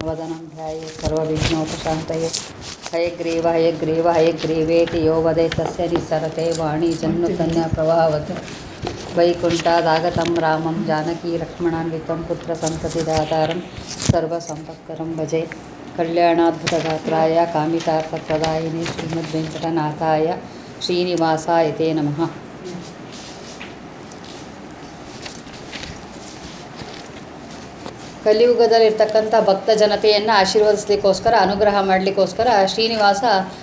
वदनं ध्याये सर्वविघ्नोपशान्तये हयग्रीव हयग्रीव हयग्रीवेति यो वदे तस्य निस्सरते वाणी जन्मकन्याप्रवाहवत् वैकुण्ठादागतं रामं जानकीलक्ष्मणान्वितं पुत्रसन्ततिदातारं सर्वसम्पत्करं भजे कल्याणाद्भुतगात्राय कामितार्थप्रदायिने श्रीमद्वेङ्कटनाथाय श्रीनिवासाय ते नमः ಕಲಿಯುಗದಲ್ಲಿರ್ತಕ್ಕಂಥ ಭಕ್ತ ಜನತೆಯನ್ನು ಆಶೀರ್ವದಿಸ್ಲಿಕ್ಕೋಸ್ಕರ ಅನುಗ್ರಹ ಮಾಡಲಿಕ್ಕೋಸ್ಕರ ಶ್ರೀನಿವಾಸ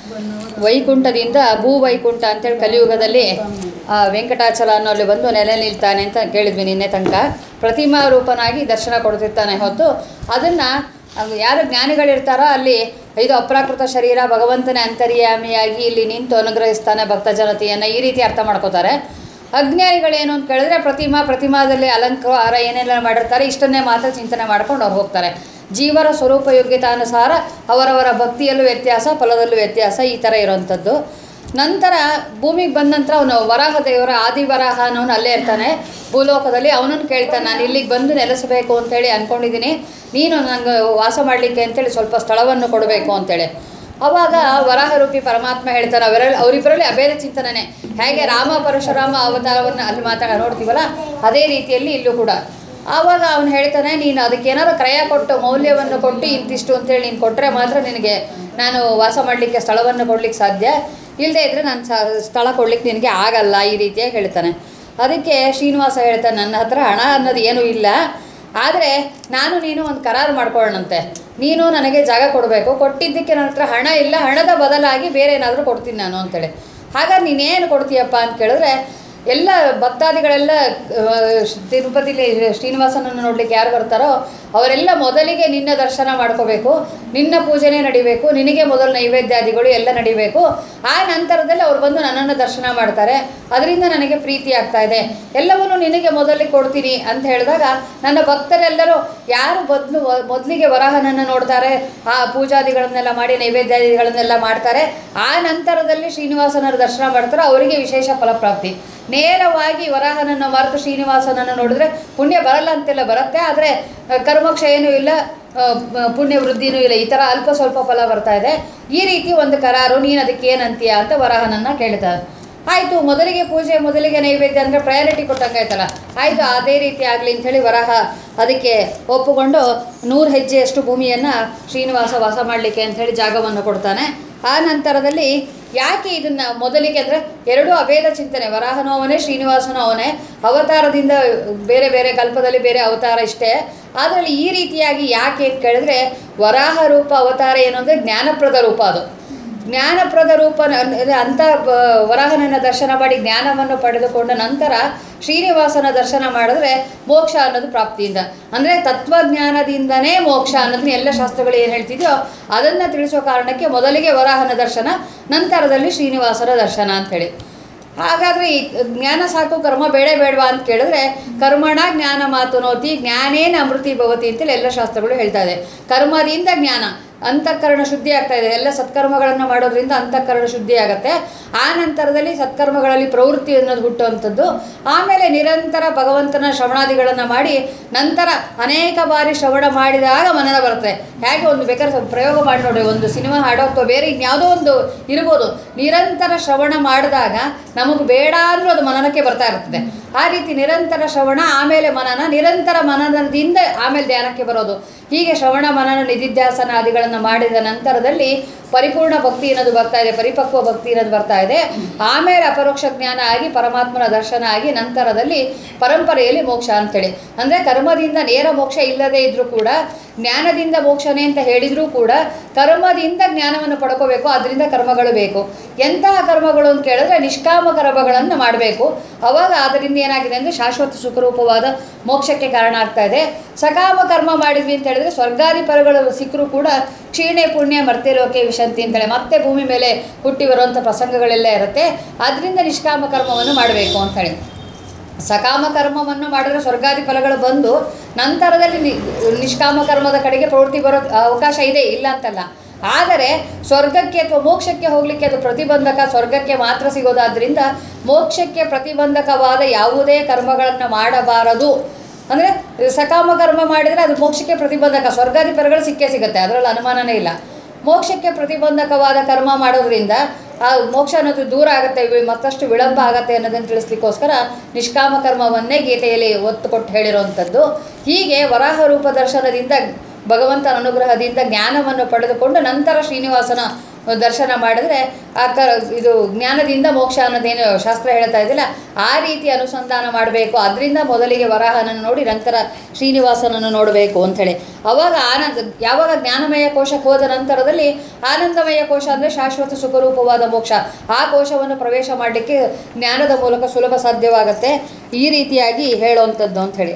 ವೈಕುಂಠದಿಂದ ಭೂ ವೈಕುಂಠ ಅಂತೇಳಿ ಕಲಿಯುಗದಲ್ಲಿ ಆ, ವೆಂಕಟಾಚಲ ಅನ್ನೋಲ್ಲಿ ಬಂದು ನೆಲೆ ನಿಲ್ತಾನೆ ಅಂತ ಕೇಳಿದ್ವಿ ನಿನ್ನೆ ತನಕ ಪ್ರತಿಮಾ ರೂಪನಾಗಿ ದರ್ಶನ ಕೊಡ್ತಿರ್ತಾನೆ ಹೊತ್ತು ಅದನ್ನು ಯಾರು ಜ್ಞಾನಿಗಳಿರ್ತಾರೋ ಅಲ್ಲಿ ಇದು ಅಪ್ರಾಕೃತ ಶರೀರ ಭಗವಂತನೇ ಅಂತರ್ಯಾಮಿಯಾಗಿ ಇಲ್ಲಿ ನಿಂತು ಅನುಗ್ರಹಿಸ್ತಾನೆ ಭಕ್ತ ಜನತೆಯನ್ನು ಈ ರೀತಿ ಅರ್ಥ ಮಾಡ್ಕೋತಾರೆ ಅಜ್ಞಾನಿಗಳೇನು ಅಂತ ಕೇಳಿದ್ರೆ ಪ್ರತಿಮಾ ಪ್ರತಿಮಾದಲ್ಲಿ ಅಲಂಕಾರ ಏನೆಲ್ಲ ಮಾಡಿರ್ತಾರೆ ಇಷ್ಟನ್ನೇ ಮಾತ್ರ ಚಿಂತನೆ ಮಾಡ್ಕೊಂಡು ಅವ್ರು ಹೋಗ್ತಾರೆ ಜೀವರ ಸ್ವರೂಪ ಯೋಗ್ಯತಾನುಸಾರ ಅವರವರ ಭಕ್ತಿಯಲ್ಲೂ ವ್ಯತ್ಯಾಸ ಫಲದಲ್ಲೂ ವ್ಯತ್ಯಾಸ ಈ ಥರ ಇರೋವಂಥದ್ದು ನಂತರ ಭೂಮಿಗೆ ಬಂದ ನಂತರ ಅವನು ವರಾಹ ದೇವರ ಆದಿ ವರಾಹ ಅನ್ನೋನು ಅಲ್ಲೇ ಇರ್ತಾನೆ ಭೂಲೋಕದಲ್ಲಿ ಅವನನ್ನು ಕೇಳ್ತಾನೆ ನಾನು ಇಲ್ಲಿಗೆ ಬಂದು ನೆಲೆಸಬೇಕು ಅಂತೇಳಿ ಅಂದ್ಕೊಂಡಿದ್ದೀನಿ ನೀನು ನಂಗೆ ವಾಸ ಮಾಡಲಿಕ್ಕೆ ಅಂತೇಳಿ ಸ್ವಲ್ಪ ಸ್ಥಳವನ್ನು ಕೊಡಬೇಕು ಅಂತೇಳಿ ಅವಾಗ ವರಾಹ ರೂಪಿ ಪರಮಾತ್ಮ ಹೇಳ್ತಾನೆ ಅವರಲ್ಲಿ ಅವರಿಬ್ಬರಲ್ಲಿ ಅಭೇದ ಚಿಂತನೆ ಹೇಗೆ ರಾಮ ಪರಶುರಾಮ ಅವತಾರವನ್ನು ಅಲ್ಲಿ ಮಾತಾಡ ನೋಡ್ತೀವಲ್ಲ ಅದೇ ರೀತಿಯಲ್ಲಿ ಇಲ್ಲೂ ಕೂಡ ಆವಾಗ ಅವನು ಹೇಳ್ತಾನೆ ನೀನು ಅದಕ್ಕೆ ಏನಾದ್ರು ಕ್ರಯ ಕೊಟ್ಟು ಮೌಲ್ಯವನ್ನು ಕೊಟ್ಟು ಇಂತಿಷ್ಟು ಅಂತೇಳಿ ನೀನು ಕೊಟ್ಟರೆ ಮಾತ್ರ ನಿನಗೆ ನಾನು ವಾಸ ಮಾಡಲಿಕ್ಕೆ ಸ್ಥಳವನ್ನು ಕೊಡ್ಲಿಕ್ಕೆ ಸಾಧ್ಯ ಇಲ್ಲದೇ ಇದ್ದರೆ ನಾನು ಸ ಸ್ಥಳ ಕೊಡ್ಲಿಕ್ಕೆ ನಿನಗೆ ಆಗಲ್ಲ ಈ ರೀತಿಯಾಗಿ ಹೇಳ್ತಾನೆ ಅದಕ್ಕೆ ಶ್ರೀನಿವಾಸ ಹೇಳ್ತಾನೆ ನನ್ನ ಹತ್ರ ಹಣ ಅನ್ನೋದು ಏನೂ ಇಲ್ಲ ಆದರೆ ನಾನು ನೀನು ಒಂದು ಕರಾರು ಮಾಡ್ಕೊಳ್ಳೋಣಂತೆ ನೀನು ನನಗೆ ಜಾಗ ಕೊಡಬೇಕು ಕೊಟ್ಟಿದ್ದಕ್ಕೆ ನನ್ನ ಹತ್ರ ಹಣ ಇಲ್ಲ ಹಣದ ಬದಲಾಗಿ ಬೇರೆ ಏನಾದರೂ ಕೊಡ್ತೀನಿ ನಾನು ಅಂತೇಳಿ ಹಾಗಾದ್ರೆ ನೀನೇನು ಕೊಡ್ತೀಯಪ್ಪ ಅಂತ ಕೇಳಿದ್ರೆ ಎಲ್ಲ ಭಕ್ತಾದಿಗಳೆಲ್ಲ ಆ, ತಿರುಪತಿಲಿ ಶ್ರೀನಿವಾಸನನ್ನು ನೋಡ್ಲಿಕ್ಕೆ ಯಾರು ಬರ್ತಾರೋ ಅವರೆಲ್ಲ ಮೊದಲಿಗೆ ನಿನ್ನ ದರ್ಶನ ಮಾಡ್ಕೋಬೇಕು ನಿನ್ನ ಪೂಜೆನೇ ನಡಿಬೇಕು ನಿನಗೆ ಮೊದಲು ನೈವೇದ್ಯಾದಿಗಳು ಎಲ್ಲ ನಡಿಬೇಕು ಆ ನಂತರದಲ್ಲಿ ಅವ್ರು ಬಂದು ನನ್ನನ್ನು ದರ್ಶನ ಮಾಡ್ತಾರೆ ಅದರಿಂದ ನನಗೆ ಪ್ರೀತಿ ಆಗ್ತಾ ಇದೆ ಎಲ್ಲವನ್ನೂ ನಿನಗೆ ಮೊದಲಿಗೆ ಕೊಡ್ತೀನಿ ಅಂತ ಹೇಳಿದಾಗ ನನ್ನ ಭಕ್ತರೆಲ್ಲರೂ ಯಾರು ಬದಲು ಮೊದಲಿಗೆ ವರಾಹನನ್ನು ನೋಡ್ತಾರೆ ಆ ಪೂಜಾದಿಗಳನ್ನೆಲ್ಲ ಮಾಡಿ ನೈವೇದ್ಯಾದಿಗಳನ್ನೆಲ್ಲ ಮಾಡ್ತಾರೆ ಆ ನಂತರದಲ್ಲಿ ಶ್ರೀನಿವಾಸನ ದರ್ಶನ ಮಾಡ್ತಾರೆ ಅವರಿಗೆ ವಿಶೇಷ ಫಲಪ್ರಾಪ್ತಿ ನೇರವಾಗಿ ವರಾಹನನ್ನು ಮರೆತು ಶ್ರೀನಿವಾಸನನ್ನು ನೋಡಿದ್ರೆ ಪುಣ್ಯ ಬರಲ್ಲ ಅಂತೆಲ್ಲ ಬರುತ್ತೆ ಆದರೆ ಕರ್ಮಕ್ಷಯನೂ ಇಲ್ಲ ಆ, ಪ- ಪುಣ್ಯ ವೃದ್ಧಿನೂ ಇಲ್ಲ ಈ ಥರ ಅಲ್ಪ ಸ್ವಲ್ಪ ಫಲ ಬರ್ತಾ ಇದೆ ಈ ರೀತಿ ಒಂದು ಕರಾರು ನೀನು ಅದಕ್ಕೆ ಏನಂತೀಯ ಅಂತ ವರಾಹನನ್ನು ಕೇಳ್ತಾರೆ ಆಯಿತು ಮೊದಲಿಗೆ ಪೂಜೆ ಮೊದಲಿಗೆ ನೈವೇದ್ಯ ಅಂದರೆ ಪ್ರಯಾರಿಟಿ ಕೊಟ್ಟಂಗಾಯ್ತಲ್ಲ ಆಯಿತು ಅದೇ ರೀತಿ ಆಗಲಿ ಅಂಥೇಳಿ ವರಾಹ ಅದಕ್ಕೆ ಒಪ್ಪುಕೊಂಡು ನೂರು ಹೆಜ್ಜೆಯಷ್ಟು ಭೂಮಿಯನ್ನು ಶ್ರೀನಿವಾಸ ವಾಸ ಮಾಡಲಿಕ್ಕೆ ಅಂಥೇಳಿ ಜಾಗವನ್ನು ಕೊಡ್ತಾನೆ ಆ ನಂತರದಲ್ಲಿ ಯಾಕೆ ಇದನ್ನು ಮೊದಲಿಗೆ ಅಂದರೆ ಎರಡೂ ಅಭೇದ ಚಿಂತನೆ ವರಾಹನೂ ಅವನೇ ಶ್ರೀನಿವಾಸನೂ ಅವನೇ ಅವತಾರದಿಂದ ಬೇರೆ ಬೇರೆ ಕಲ್ಪದಲ್ಲಿ ಬೇರೆ ಅವತಾರ ಇಷ್ಟೇ ಅದರಲ್ಲಿ ಈ ರೀತಿಯಾಗಿ ಯಾಕೆ ಅಂತ ಕೇಳಿದ್ರೆ ವರಾಹ ರೂಪ ಅವತಾರ ಏನು ಅಂದರೆ ಜ್ಞಾನಪ್ರದ ರೂಪ ಅದು ಜ್ಞಾನಪ್ರದ ರೂಪ ಅಂತ ವರಾಹನನ್ನ ದರ್ಶನ ಮಾಡಿ ಜ್ಞಾನವನ್ನು ಪಡೆದುಕೊಂಡ ನಂತರ ಶ್ರೀನಿವಾಸನ ದರ್ಶನ ಮಾಡಿದ್ರೆ ಮೋಕ್ಷ ಅನ್ನೋದು ಪ್ರಾಪ್ತಿಯಿಂದ ಅಂದರೆ ತತ್ವಜ್ಞಾನದಿಂದನೇ ಮೋಕ್ಷ ಅನ್ನೋದನ್ನ ಎಲ್ಲ ಶಾಸ್ತ್ರಗಳು ಏನು ಹೇಳ್ತಿದೆಯೋ ಅದನ್ನು ತಿಳಿಸೋ ಕಾರಣಕ್ಕೆ ಮೊದಲಿಗೆ ವರಾಹನ ದರ್ಶನ ನಂತರದಲ್ಲಿ ಶ್ರೀನಿವಾಸನ ದರ್ಶನ ಅಂಥೇಳಿ ಹಾಗಾದರೆ ಈ ಜ್ಞಾನ ಸಾಕು ಕರ್ಮ ಬೇಡ ಬೇಡವಾ ಅಂತ ಕೇಳಿದ್ರೆ ಕರ್ಮಣ ಜ್ಞಾನ ಮಾತುನೋತಿ ಜ್ಞಾನೇನ ಅಮೃತಿ ಭವತಿ ಅಂತೇಳಿ ಎಲ್ಲ ಶಾಸ್ತ್ರಗಳು ಹೇಳ್ತಾ ಇದೆ ಕರ್ಮದಿಂದ ಜ್ಞಾನ ಅಂತಃಕರಣ ಶುದ್ಧಿ ಆಗ್ತಾ ಇದೆ ಎಲ್ಲ ಸತ್ಕರ್ಮಗಳನ್ನು ಮಾಡೋದ್ರಿಂದ ಅಂತಃಕರಣ ಶುದ್ಧಿ ಆಗುತ್ತೆ ಆ ನಂತರದಲ್ಲಿ ಸತ್ಕರ್ಮಗಳಲ್ಲಿ ಪ್ರವೃತ್ತಿ ಅನ್ನೋದು ಹುಟ್ಟುವಂಥದ್ದು ಆಮೇಲೆ ನಿರಂತರ ಭಗವಂತನ ಶ್ರವಣಾದಿಗಳನ್ನು ಮಾಡಿ ನಂತರ ಅನೇಕ ಬಾರಿ ಶ್ರವಣ ಮಾಡಿದಾಗ ಮನನ ಬರುತ್ತೆ ಹೇಗೆ ಒಂದು ಬೇಕಾದ್ರೆ ಸ್ವಲ್ಪ ಪ್ರಯೋಗ ಮಾಡಿ ನೋಡಿ ಒಂದು ಸಿನಿಮಾ ಹಾಡೋ ಅಥವಾ ಬೇರೆ ಇನ್ಯಾವುದೋ ಒಂದು ಇರ್ಬೋದು ನಿರಂತರ ಶ್ರವಣ ಮಾಡಿದಾಗ ನಮಗೆ ಬೇಡ ಅಂದರೂ ಅದು ಮನನಕ್ಕೆ ಬರ್ತಾ ಇರ್ತದೆ ಆ ರೀತಿ ನಿರಂತರ ಶ್ರವಣ ಆಮೇಲೆ ಮನನ ನಿರಂತರ ಮನನದಿಂದ ಆಮೇಲೆ ಧ್ಯಾನಕ್ಕೆ ಬರೋದು ಹೀಗೆ ಶ್ರವಣ ಮನನ ನಿಧಿಧ್ಯಾಸನ ಆದಿಗಳನ್ನು ಮಾಡಿದ ನಂತರದಲ್ಲಿ ಪರಿಪೂರ್ಣ ಭಕ್ತಿ ಅನ್ನೋದು ಬರ್ತಾ ಇದೆ ಪರಿಪಕ್ವ ಭಕ್ತಿ ಅನ್ನೋದು ಬರ್ತಾ ಇದೆ ಆಮೇಲೆ ಅಪರೋಕ್ಷ ಜ್ಞಾನ ಆಗಿ ಪರಮಾತ್ಮನ ದರ್ಶನ ಆಗಿ ನಂತರದಲ್ಲಿ ಪರಂಪರೆಯಲ್ಲಿ ಮೋಕ್ಷ ಅಂತೇಳಿ ಅಂದರೆ ಕರ್ಮದಿಂದ ನೇರ ಮೋಕ್ಷ ಇಲ್ಲದೇ ಇದ್ರೂ ಕೂಡ ಜ್ಞಾನದಿಂದ ಮೋಕ್ಷನೇ ಅಂತ ಹೇಳಿದರೂ ಕೂಡ ಕರ್ಮದಿಂದ ಜ್ಞಾನವನ್ನು ಪಡ್ಕೋಬೇಕು ಅದರಿಂದ ಕರ್ಮಗಳು ಬೇಕು ಎಂತಹ ಕರ್ಮಗಳು ಅಂತ ಕೇಳಿದ್ರೆ ನಿಷ್ಕಾಮ ಕರ್ಮಗಳನ್ನು ಮಾಡಬೇಕು ಅವಾಗ ಅದರಿಂದ ಏನಾಗಿದೆ ಅಂದರೆ ಶಾಶ್ವತ ಸುಖರೂಪವಾದ ಮೋಕ್ಷಕ್ಕೆ ಕಾರಣ ಆಗ್ತಾ ಇದೆ ಸಕಾಮ ಕರ್ಮ ಮಾಡಿದ್ವಿ ಅಂತ ಹೇಳಿದ್ರೆ ಸ್ವರ್ಗಾದಿ ಪರಗಳು ಸಿಕ್ಕರೂ ಕೂಡ ಕ್ಷೀಣೆ ಪುಣ್ಯ ಮರ್ತೆ ಲೋಕೆ ವಿಶಂತಿ ಅಂತೇಳಿ ಮತ್ತೆ ಭೂಮಿ ಮೇಲೆ ಹುಟ್ಟಿ ಬರುವಂಥ ಪ್ರಸಂಗಗಳೆಲ್ಲ ಇರುತ್ತೆ ಅದರಿಂದ ನಿಷ್ಕಾಮ ಕರ್ಮವನ್ನು ಮಾಡಬೇಕು ಅಂತೇಳಿ ಸಕಾಮ ಕರ್ಮವನ್ನು ಮಾಡಿದ್ರೆ ಸ್ವರ್ಗಾದಿ ಫಲಗಳು ಬಂದು ನಂತರದಲ್ಲಿ ನಿ- ನಿಷ್ಕಾಮ ಕರ್ಮದ ಕಡೆಗೆ ಪ್ರವೃತ್ತಿ ಬರೋ ಅವಕಾಶ ಇದೆ ಇಲ್ಲ ಅಂತಲ್ಲ ಆದರೆ ಸ್ವರ್ಗಕ್ಕೆ ಅಥವಾ ಮೋಕ್ಷಕ್ಕೆ ಹೋಗಲಿಕ್ಕೆ ಅದು ಪ್ರತಿಬಂಧಕ ಸ್ವರ್ಗಕ್ಕೆ ಮಾತ್ರ ಸಿಗೋದಾದ್ರಿಂದ ಮೋಕ್ಷಕ್ಕೆ ಪ್ರತಿಬಂಧಕವಾದ ಯಾವುದೇ ಕರ್ಮಗಳನ್ನು ಮಾಡಬಾರದು ಅಂದರೆ ಸಕಾಮ ಕರ್ಮ ಮಾಡಿದರೆ ಅದು ಮೋಕ್ಷಕ್ಕೆ ಪ್ರತಿಬಂಧಕ ಸ್ವರ್ಗಾಧಿಪರಗಳು ಸಿಕ್ಕೇ ಸಿಗುತ್ತೆ ಅದರಲ್ಲಿ ಅನುಮಾನನೇ ಇಲ್ಲ ಮೋಕ್ಷಕ್ಕೆ ಪ್ರತಿಬಂಧಕವಾದ ಕರ್ಮ ಮಾಡೋದ್ರಿಂದ ಆ ಮೋಕ್ಷ ಅನ್ನೋದು ದೂರ ಆಗುತ್ತೆ ವಿ- ಮತ್ತಷ್ಟು ವಿಳಂಬ ಆಗುತ್ತೆ ಅನ್ನೋದನ್ನು ತಿಳಿಸ್ಲಿಕ್ಕೋಸ್ಕರ ನಿಷ್ಕಾಮ ಕರ್ಮವನ್ನೇ ಗೀತೆಯಲ್ಲಿ ಒತ್ತು ಕೊಟ್ಟು ಹೇಳಿರುವಂಥದ್ದು ಹೀಗೆ ವರಾಹ ರೂಪ ದರ್ಶನದಿಂದ ಭಗವಂತನ ಅನುಗ್ರಹದಿಂದ ಜ್ಞಾನವನ್ನು ಪಡೆದುಕೊಂಡು ನಂತರ ಶ್ರೀನಿವಾಸನ ದರ್ಶನ ಮಾಡಿದ್ರೆ ಆ ಕ ಇದು ಜ್ಞಾನದಿಂದ ಮೋಕ್ಷ ಅನ್ನೋದೇನು ಶಾಸ್ತ್ರ ಹೇಳ್ತಾ ಇದ್ದಿಲ್ಲ ಆ ರೀತಿ ಅನುಸಂಧಾನ ಮಾಡಬೇಕು ಅದರಿಂದ ಮೊದಲಿಗೆ ವರಾಹನನ್ನು ನೋಡಿ ನಂತರ ಶ್ರೀನಿವಾಸನನ್ನು ನೋಡಬೇಕು ಅಂಥೇಳಿ ಅವಾಗ ಆನಂದ ಯಾವಾಗ ಜ್ಞಾನಮಯ ಕೋಶಕ್ಕೆ ಹೋದ ನಂತರದಲ್ಲಿ ಆನಂದಮಯ ಕೋಶ ಅಂದರೆ ಶಾಶ್ವತ ಸುಖರೂಪವಾದ ಮೋಕ್ಷ ಆ ಕೋಶವನ್ನು ಪ್ರವೇಶ ಮಾಡಲಿಕ್ಕೆ ಜ್ಞಾನದ ಮೂಲಕ ಸುಲಭ ಸಾಧ್ಯವಾಗುತ್ತೆ ಈ ರೀತಿಯಾಗಿ ಹೇಳುವಂಥದ್ದು ಅಂಥೇಳಿ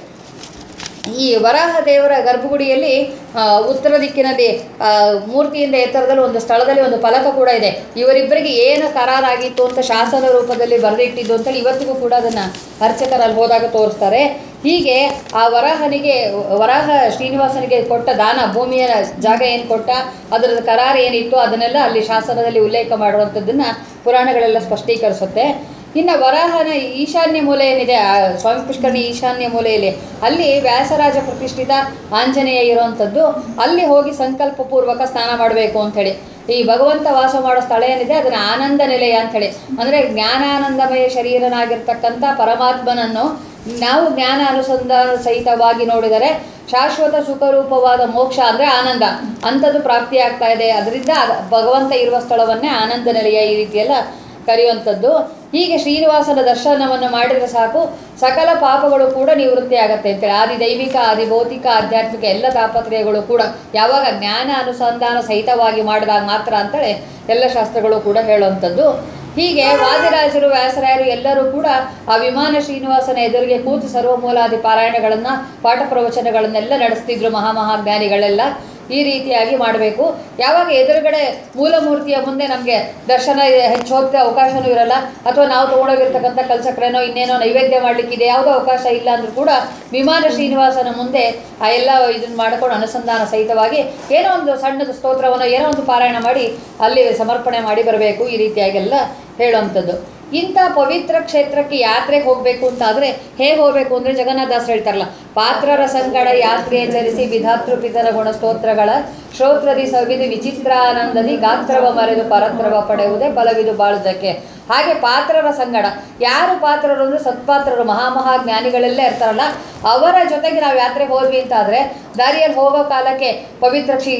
ಈ ವರಾಹ ದೇವರ ಗರ್ಭಗುಡಿಯಲ್ಲಿ ಆ, ಉತ್ತರ ದಿಕ್ಕಿನಲ್ಲಿ ಆ, ಮೂರ್ತಿಯಿಂದ ಎತ್ತರದಲ್ಲಿ ಒಂದು ಸ್ಥಳದಲ್ಲಿ ಒಂದು ಫಲಕ ಕೂಡ ಇದೆ ಇವರಿಬ್ಬರಿಗೆ ಏನು ಕರಾರಾಗಿತ್ತು ಅಂತ ಶಾಸನ ರೂಪದಲ್ಲಿ ಬರೆದಿಟ್ಟಿದ್ದು ಅಂತೇಳಿ ಇವತ್ತಿಗೂ ಕೂಡ ಅದನ್ನು ಅರ್ಚಕರಲ್ಲಿ ಹೋದಾಗ ತೋರಿಸ್ತಾರೆ ಹೀಗೆ ಆ ವರಾಹನಿಗೆ ವರಾಹ ಶ್ರೀನಿವಾಸನಿಗೆ ಕೊಟ್ಟ ದಾನ ಭೂಮಿಯ ಜಾಗ ಏನು ಕೊಟ್ಟ ಅದರ ಕರಾರು ಏನಿತ್ತು ಅದನ್ನೆಲ್ಲ ಅಲ್ಲಿ ಶಾಸನದಲ್ಲಿ ಉಲ್ಲೇಖ ಮಾಡುವಂಥದ್ದನ್ನು ಪುರಾಣಗಳೆಲ್ಲ ಸ್ಪಷ್ಟೀಕರಿಸುತ್ತೆ ಇನ್ನು ವರಾಹನ ಈಶಾನ್ಯ ಮೂಲೆ ಏನಿದೆ ಆ ಸ್ವಾಮಿ ಪುಷ್ಕರಣಿ ಈಶಾನ್ಯ ಮೂಲೆಯಲ್ಲಿ ಅಲ್ಲಿ ವ್ಯಾಸರಾಜ ಪ್ರತಿಷ್ಠಿತ ಆಂಜನೇಯ ಇರುವಂಥದ್ದು ಅಲ್ಲಿ ಹೋಗಿ ಸಂಕಲ್ಪಪೂರ್ವಕ ಸ್ನಾನ ಮಾಡಬೇಕು ಅಂಥೇಳಿ ಈ ಭಗವಂತ ವಾಸ ಮಾಡೋ ಸ್ಥಳ ಏನಿದೆ ಅದನ್ನು ಆನಂದ ನಿಲಯ ಅಂಥೇಳಿ ಅಂದರೆ ಜ್ಞಾನಾನಂದಮಯ ಶರೀರನಾಗಿರ್ತಕ್ಕಂಥ ಪರಮಾತ್ಮನನ್ನು ನಾವು ಜ್ಞಾನ ಅನುಸಂಧಾನ ಸಹಿತವಾಗಿ ನೋಡಿದರೆ ಶಾಶ್ವತ ಸುಖರೂಪವಾದ ಮೋಕ್ಷ ಅಂದರೆ ಆನಂದ ಅಂಥದ್ದು ಪ್ರಾಪ್ತಿಯಾಗ್ತಾ ಇದೆ ಅದರಿಂದ ಅದ- ಭಗವಂತ ಇರುವ ಸ್ಥಳವನ್ನೇ ಆನಂದ ನಿಲಯ ಈ ರೀತಿಯೆಲ್ಲ ಕರೆಯುವಂಥದ್ದು ಹೀಗೆ ಶ್ರೀನಿವಾಸನ ದರ್ಶನವನ್ನು ಮಾಡಿದರೆ ಸಾಕು ಸಕಲ ಪಾಪಗಳು ಕೂಡ ನಿವೃತ್ತಿ ಆಗತ್ತೆ ಅಂತೇಳಿ ಆದಿ ದೈವಿಕ ಆದಿ ಭೌತಿಕ ಆಧ್ಯಾತ್ಮಿಕ ಎಲ್ಲ ತಾಪತ್ರಯಗಳು ಕೂಡ ಯಾವಾಗ ಜ್ಞಾನ ಅನುಸಂಧಾನ ಸಹಿತವಾಗಿ ಮಾಡಿದಾಗ ಮಾತ್ರ ಅಂತೇಳಿ ಎಲ್ಲ ಶಾಸ್ತ್ರಗಳು ಕೂಡ ಹೇಳುವಂಥದ್ದು ಹೀಗೆ ವಾದಿರಾಜರು ವ್ಯಾಸರಾಯರು ಎಲ್ಲರೂ ಕೂಡ ಆ ವಿಮಾನ ಶ್ರೀನಿವಾಸನ ಎದುರಿಗೆ ಕೂತು ಸರ್ವಮೂಲಾದಿ ಪಾರಾಯಣಗಳನ್ನು ಪಾಠ ಪ್ರವಚನಗಳನ್ನೆಲ್ಲ ನಡೆಸ್ತಿದ್ರು ಮಹಾಮಹಾಜ್ಞಾನಿಗಳೆಲ್ಲ ಈ ರೀತಿಯಾಗಿ ಮಾಡಬೇಕು ಯಾವಾಗ ಎದುರುಗಡೆ ಮೂಲಮೂರ್ತಿಯ ಮುಂದೆ ನಮಗೆ ದರ್ಶನ ಹೆಚ್ಚು ಹೋಗಕ್ಕೆ ಅವಕಾಶನೂ ಇರಲ್ಲ ಅಥವಾ ನಾವು ತೊಗೊಂಡೋಗಿರ್ತಕ್ಕಂಥ ಕಲ್ಸಕ್ರೇನೋ ಇನ್ನೇನೋ ನೈವೇದ್ಯ ಮಾಡಲಿಕ್ಕಿದೆ ಯಾವುದೋ ಅವಕಾಶ ಇಲ್ಲ ಅಂದರೂ ಕೂಡ ವಿಮಾನ ಶ್ರೀನಿವಾಸನ ಮುಂದೆ ಆ ಎಲ್ಲ ಇದನ್ನು ಮಾಡಿಕೊಂಡು ಅನುಸಂಧಾನ ಸಹಿತವಾಗಿ ಏನೋ ಒಂದು ಸಣ್ಣದು ಸ್ತೋತ್ರವನ್ನು ಏನೋ ಒಂದು ಪಾರಾಯಣ ಮಾಡಿ ಅಲ್ಲಿ ಸಮರ್ಪಣೆ ಮಾಡಿ ಬರಬೇಕು ಈ ರೀತಿಯಾಗೆಲ್ಲ ಹೇಳುವಂಥದ್ದು ಇಂಥ ಪವಿತ್ರ ಕ್ಷೇತ್ರಕ್ಕೆ ಯಾತ್ರೆಗೆ ಹೋಗಬೇಕು ಅಂತಾದರೆ ಹೇಗೆ ಹೋಗಬೇಕು ಅಂದರೆ ಜಗನ್ನಾಥದಾಸರು ಹೇಳ್ತಾರಲ್ಲ ಪಾತ್ರರ ಸಂಗಡ ಯಾತ್ರೆ ಚರಿಸಿ ವಿಧಾತೃ ಪಿತರ ಗುಣ ಸ್ತೋತ್ರಗಳ ಶ್ರೋತ್ರದಿ ಸವಿದು ವಿಚಿತ್ರಾನಂದದಿ ಗಾತ್ರವ ಮರೆದು ಪರತ್ರವ ಪಡೆಯುವುದೇ ಬಲವಿದು ಬಾಳುವುದಕ್ಕೆ ಹಾಗೆ ಪಾತ್ರರ ಸಂಗಡ ಯಾರು ಪಾತ್ರರು ಅಂದರೆ ಸತ್ಪಾತ್ರರು ಮಹಾಮಹಾ ಜ್ಞಾನಿಗಳೆಲ್ಲ ಇರ್ತಾರಲ್ಲ ಅವರ ಜೊತೆಗೆ ನಾವು ಯಾತ್ರೆಗೆ ಹೋದ್ವಿ ಅಂತಾದರೆ ದಾರಿಯಲ್ಲಿ ಹೋಗೋ ಕಾಲಕ್ಕೆ ಪವಿತ್ರ ಕ್ಷಿ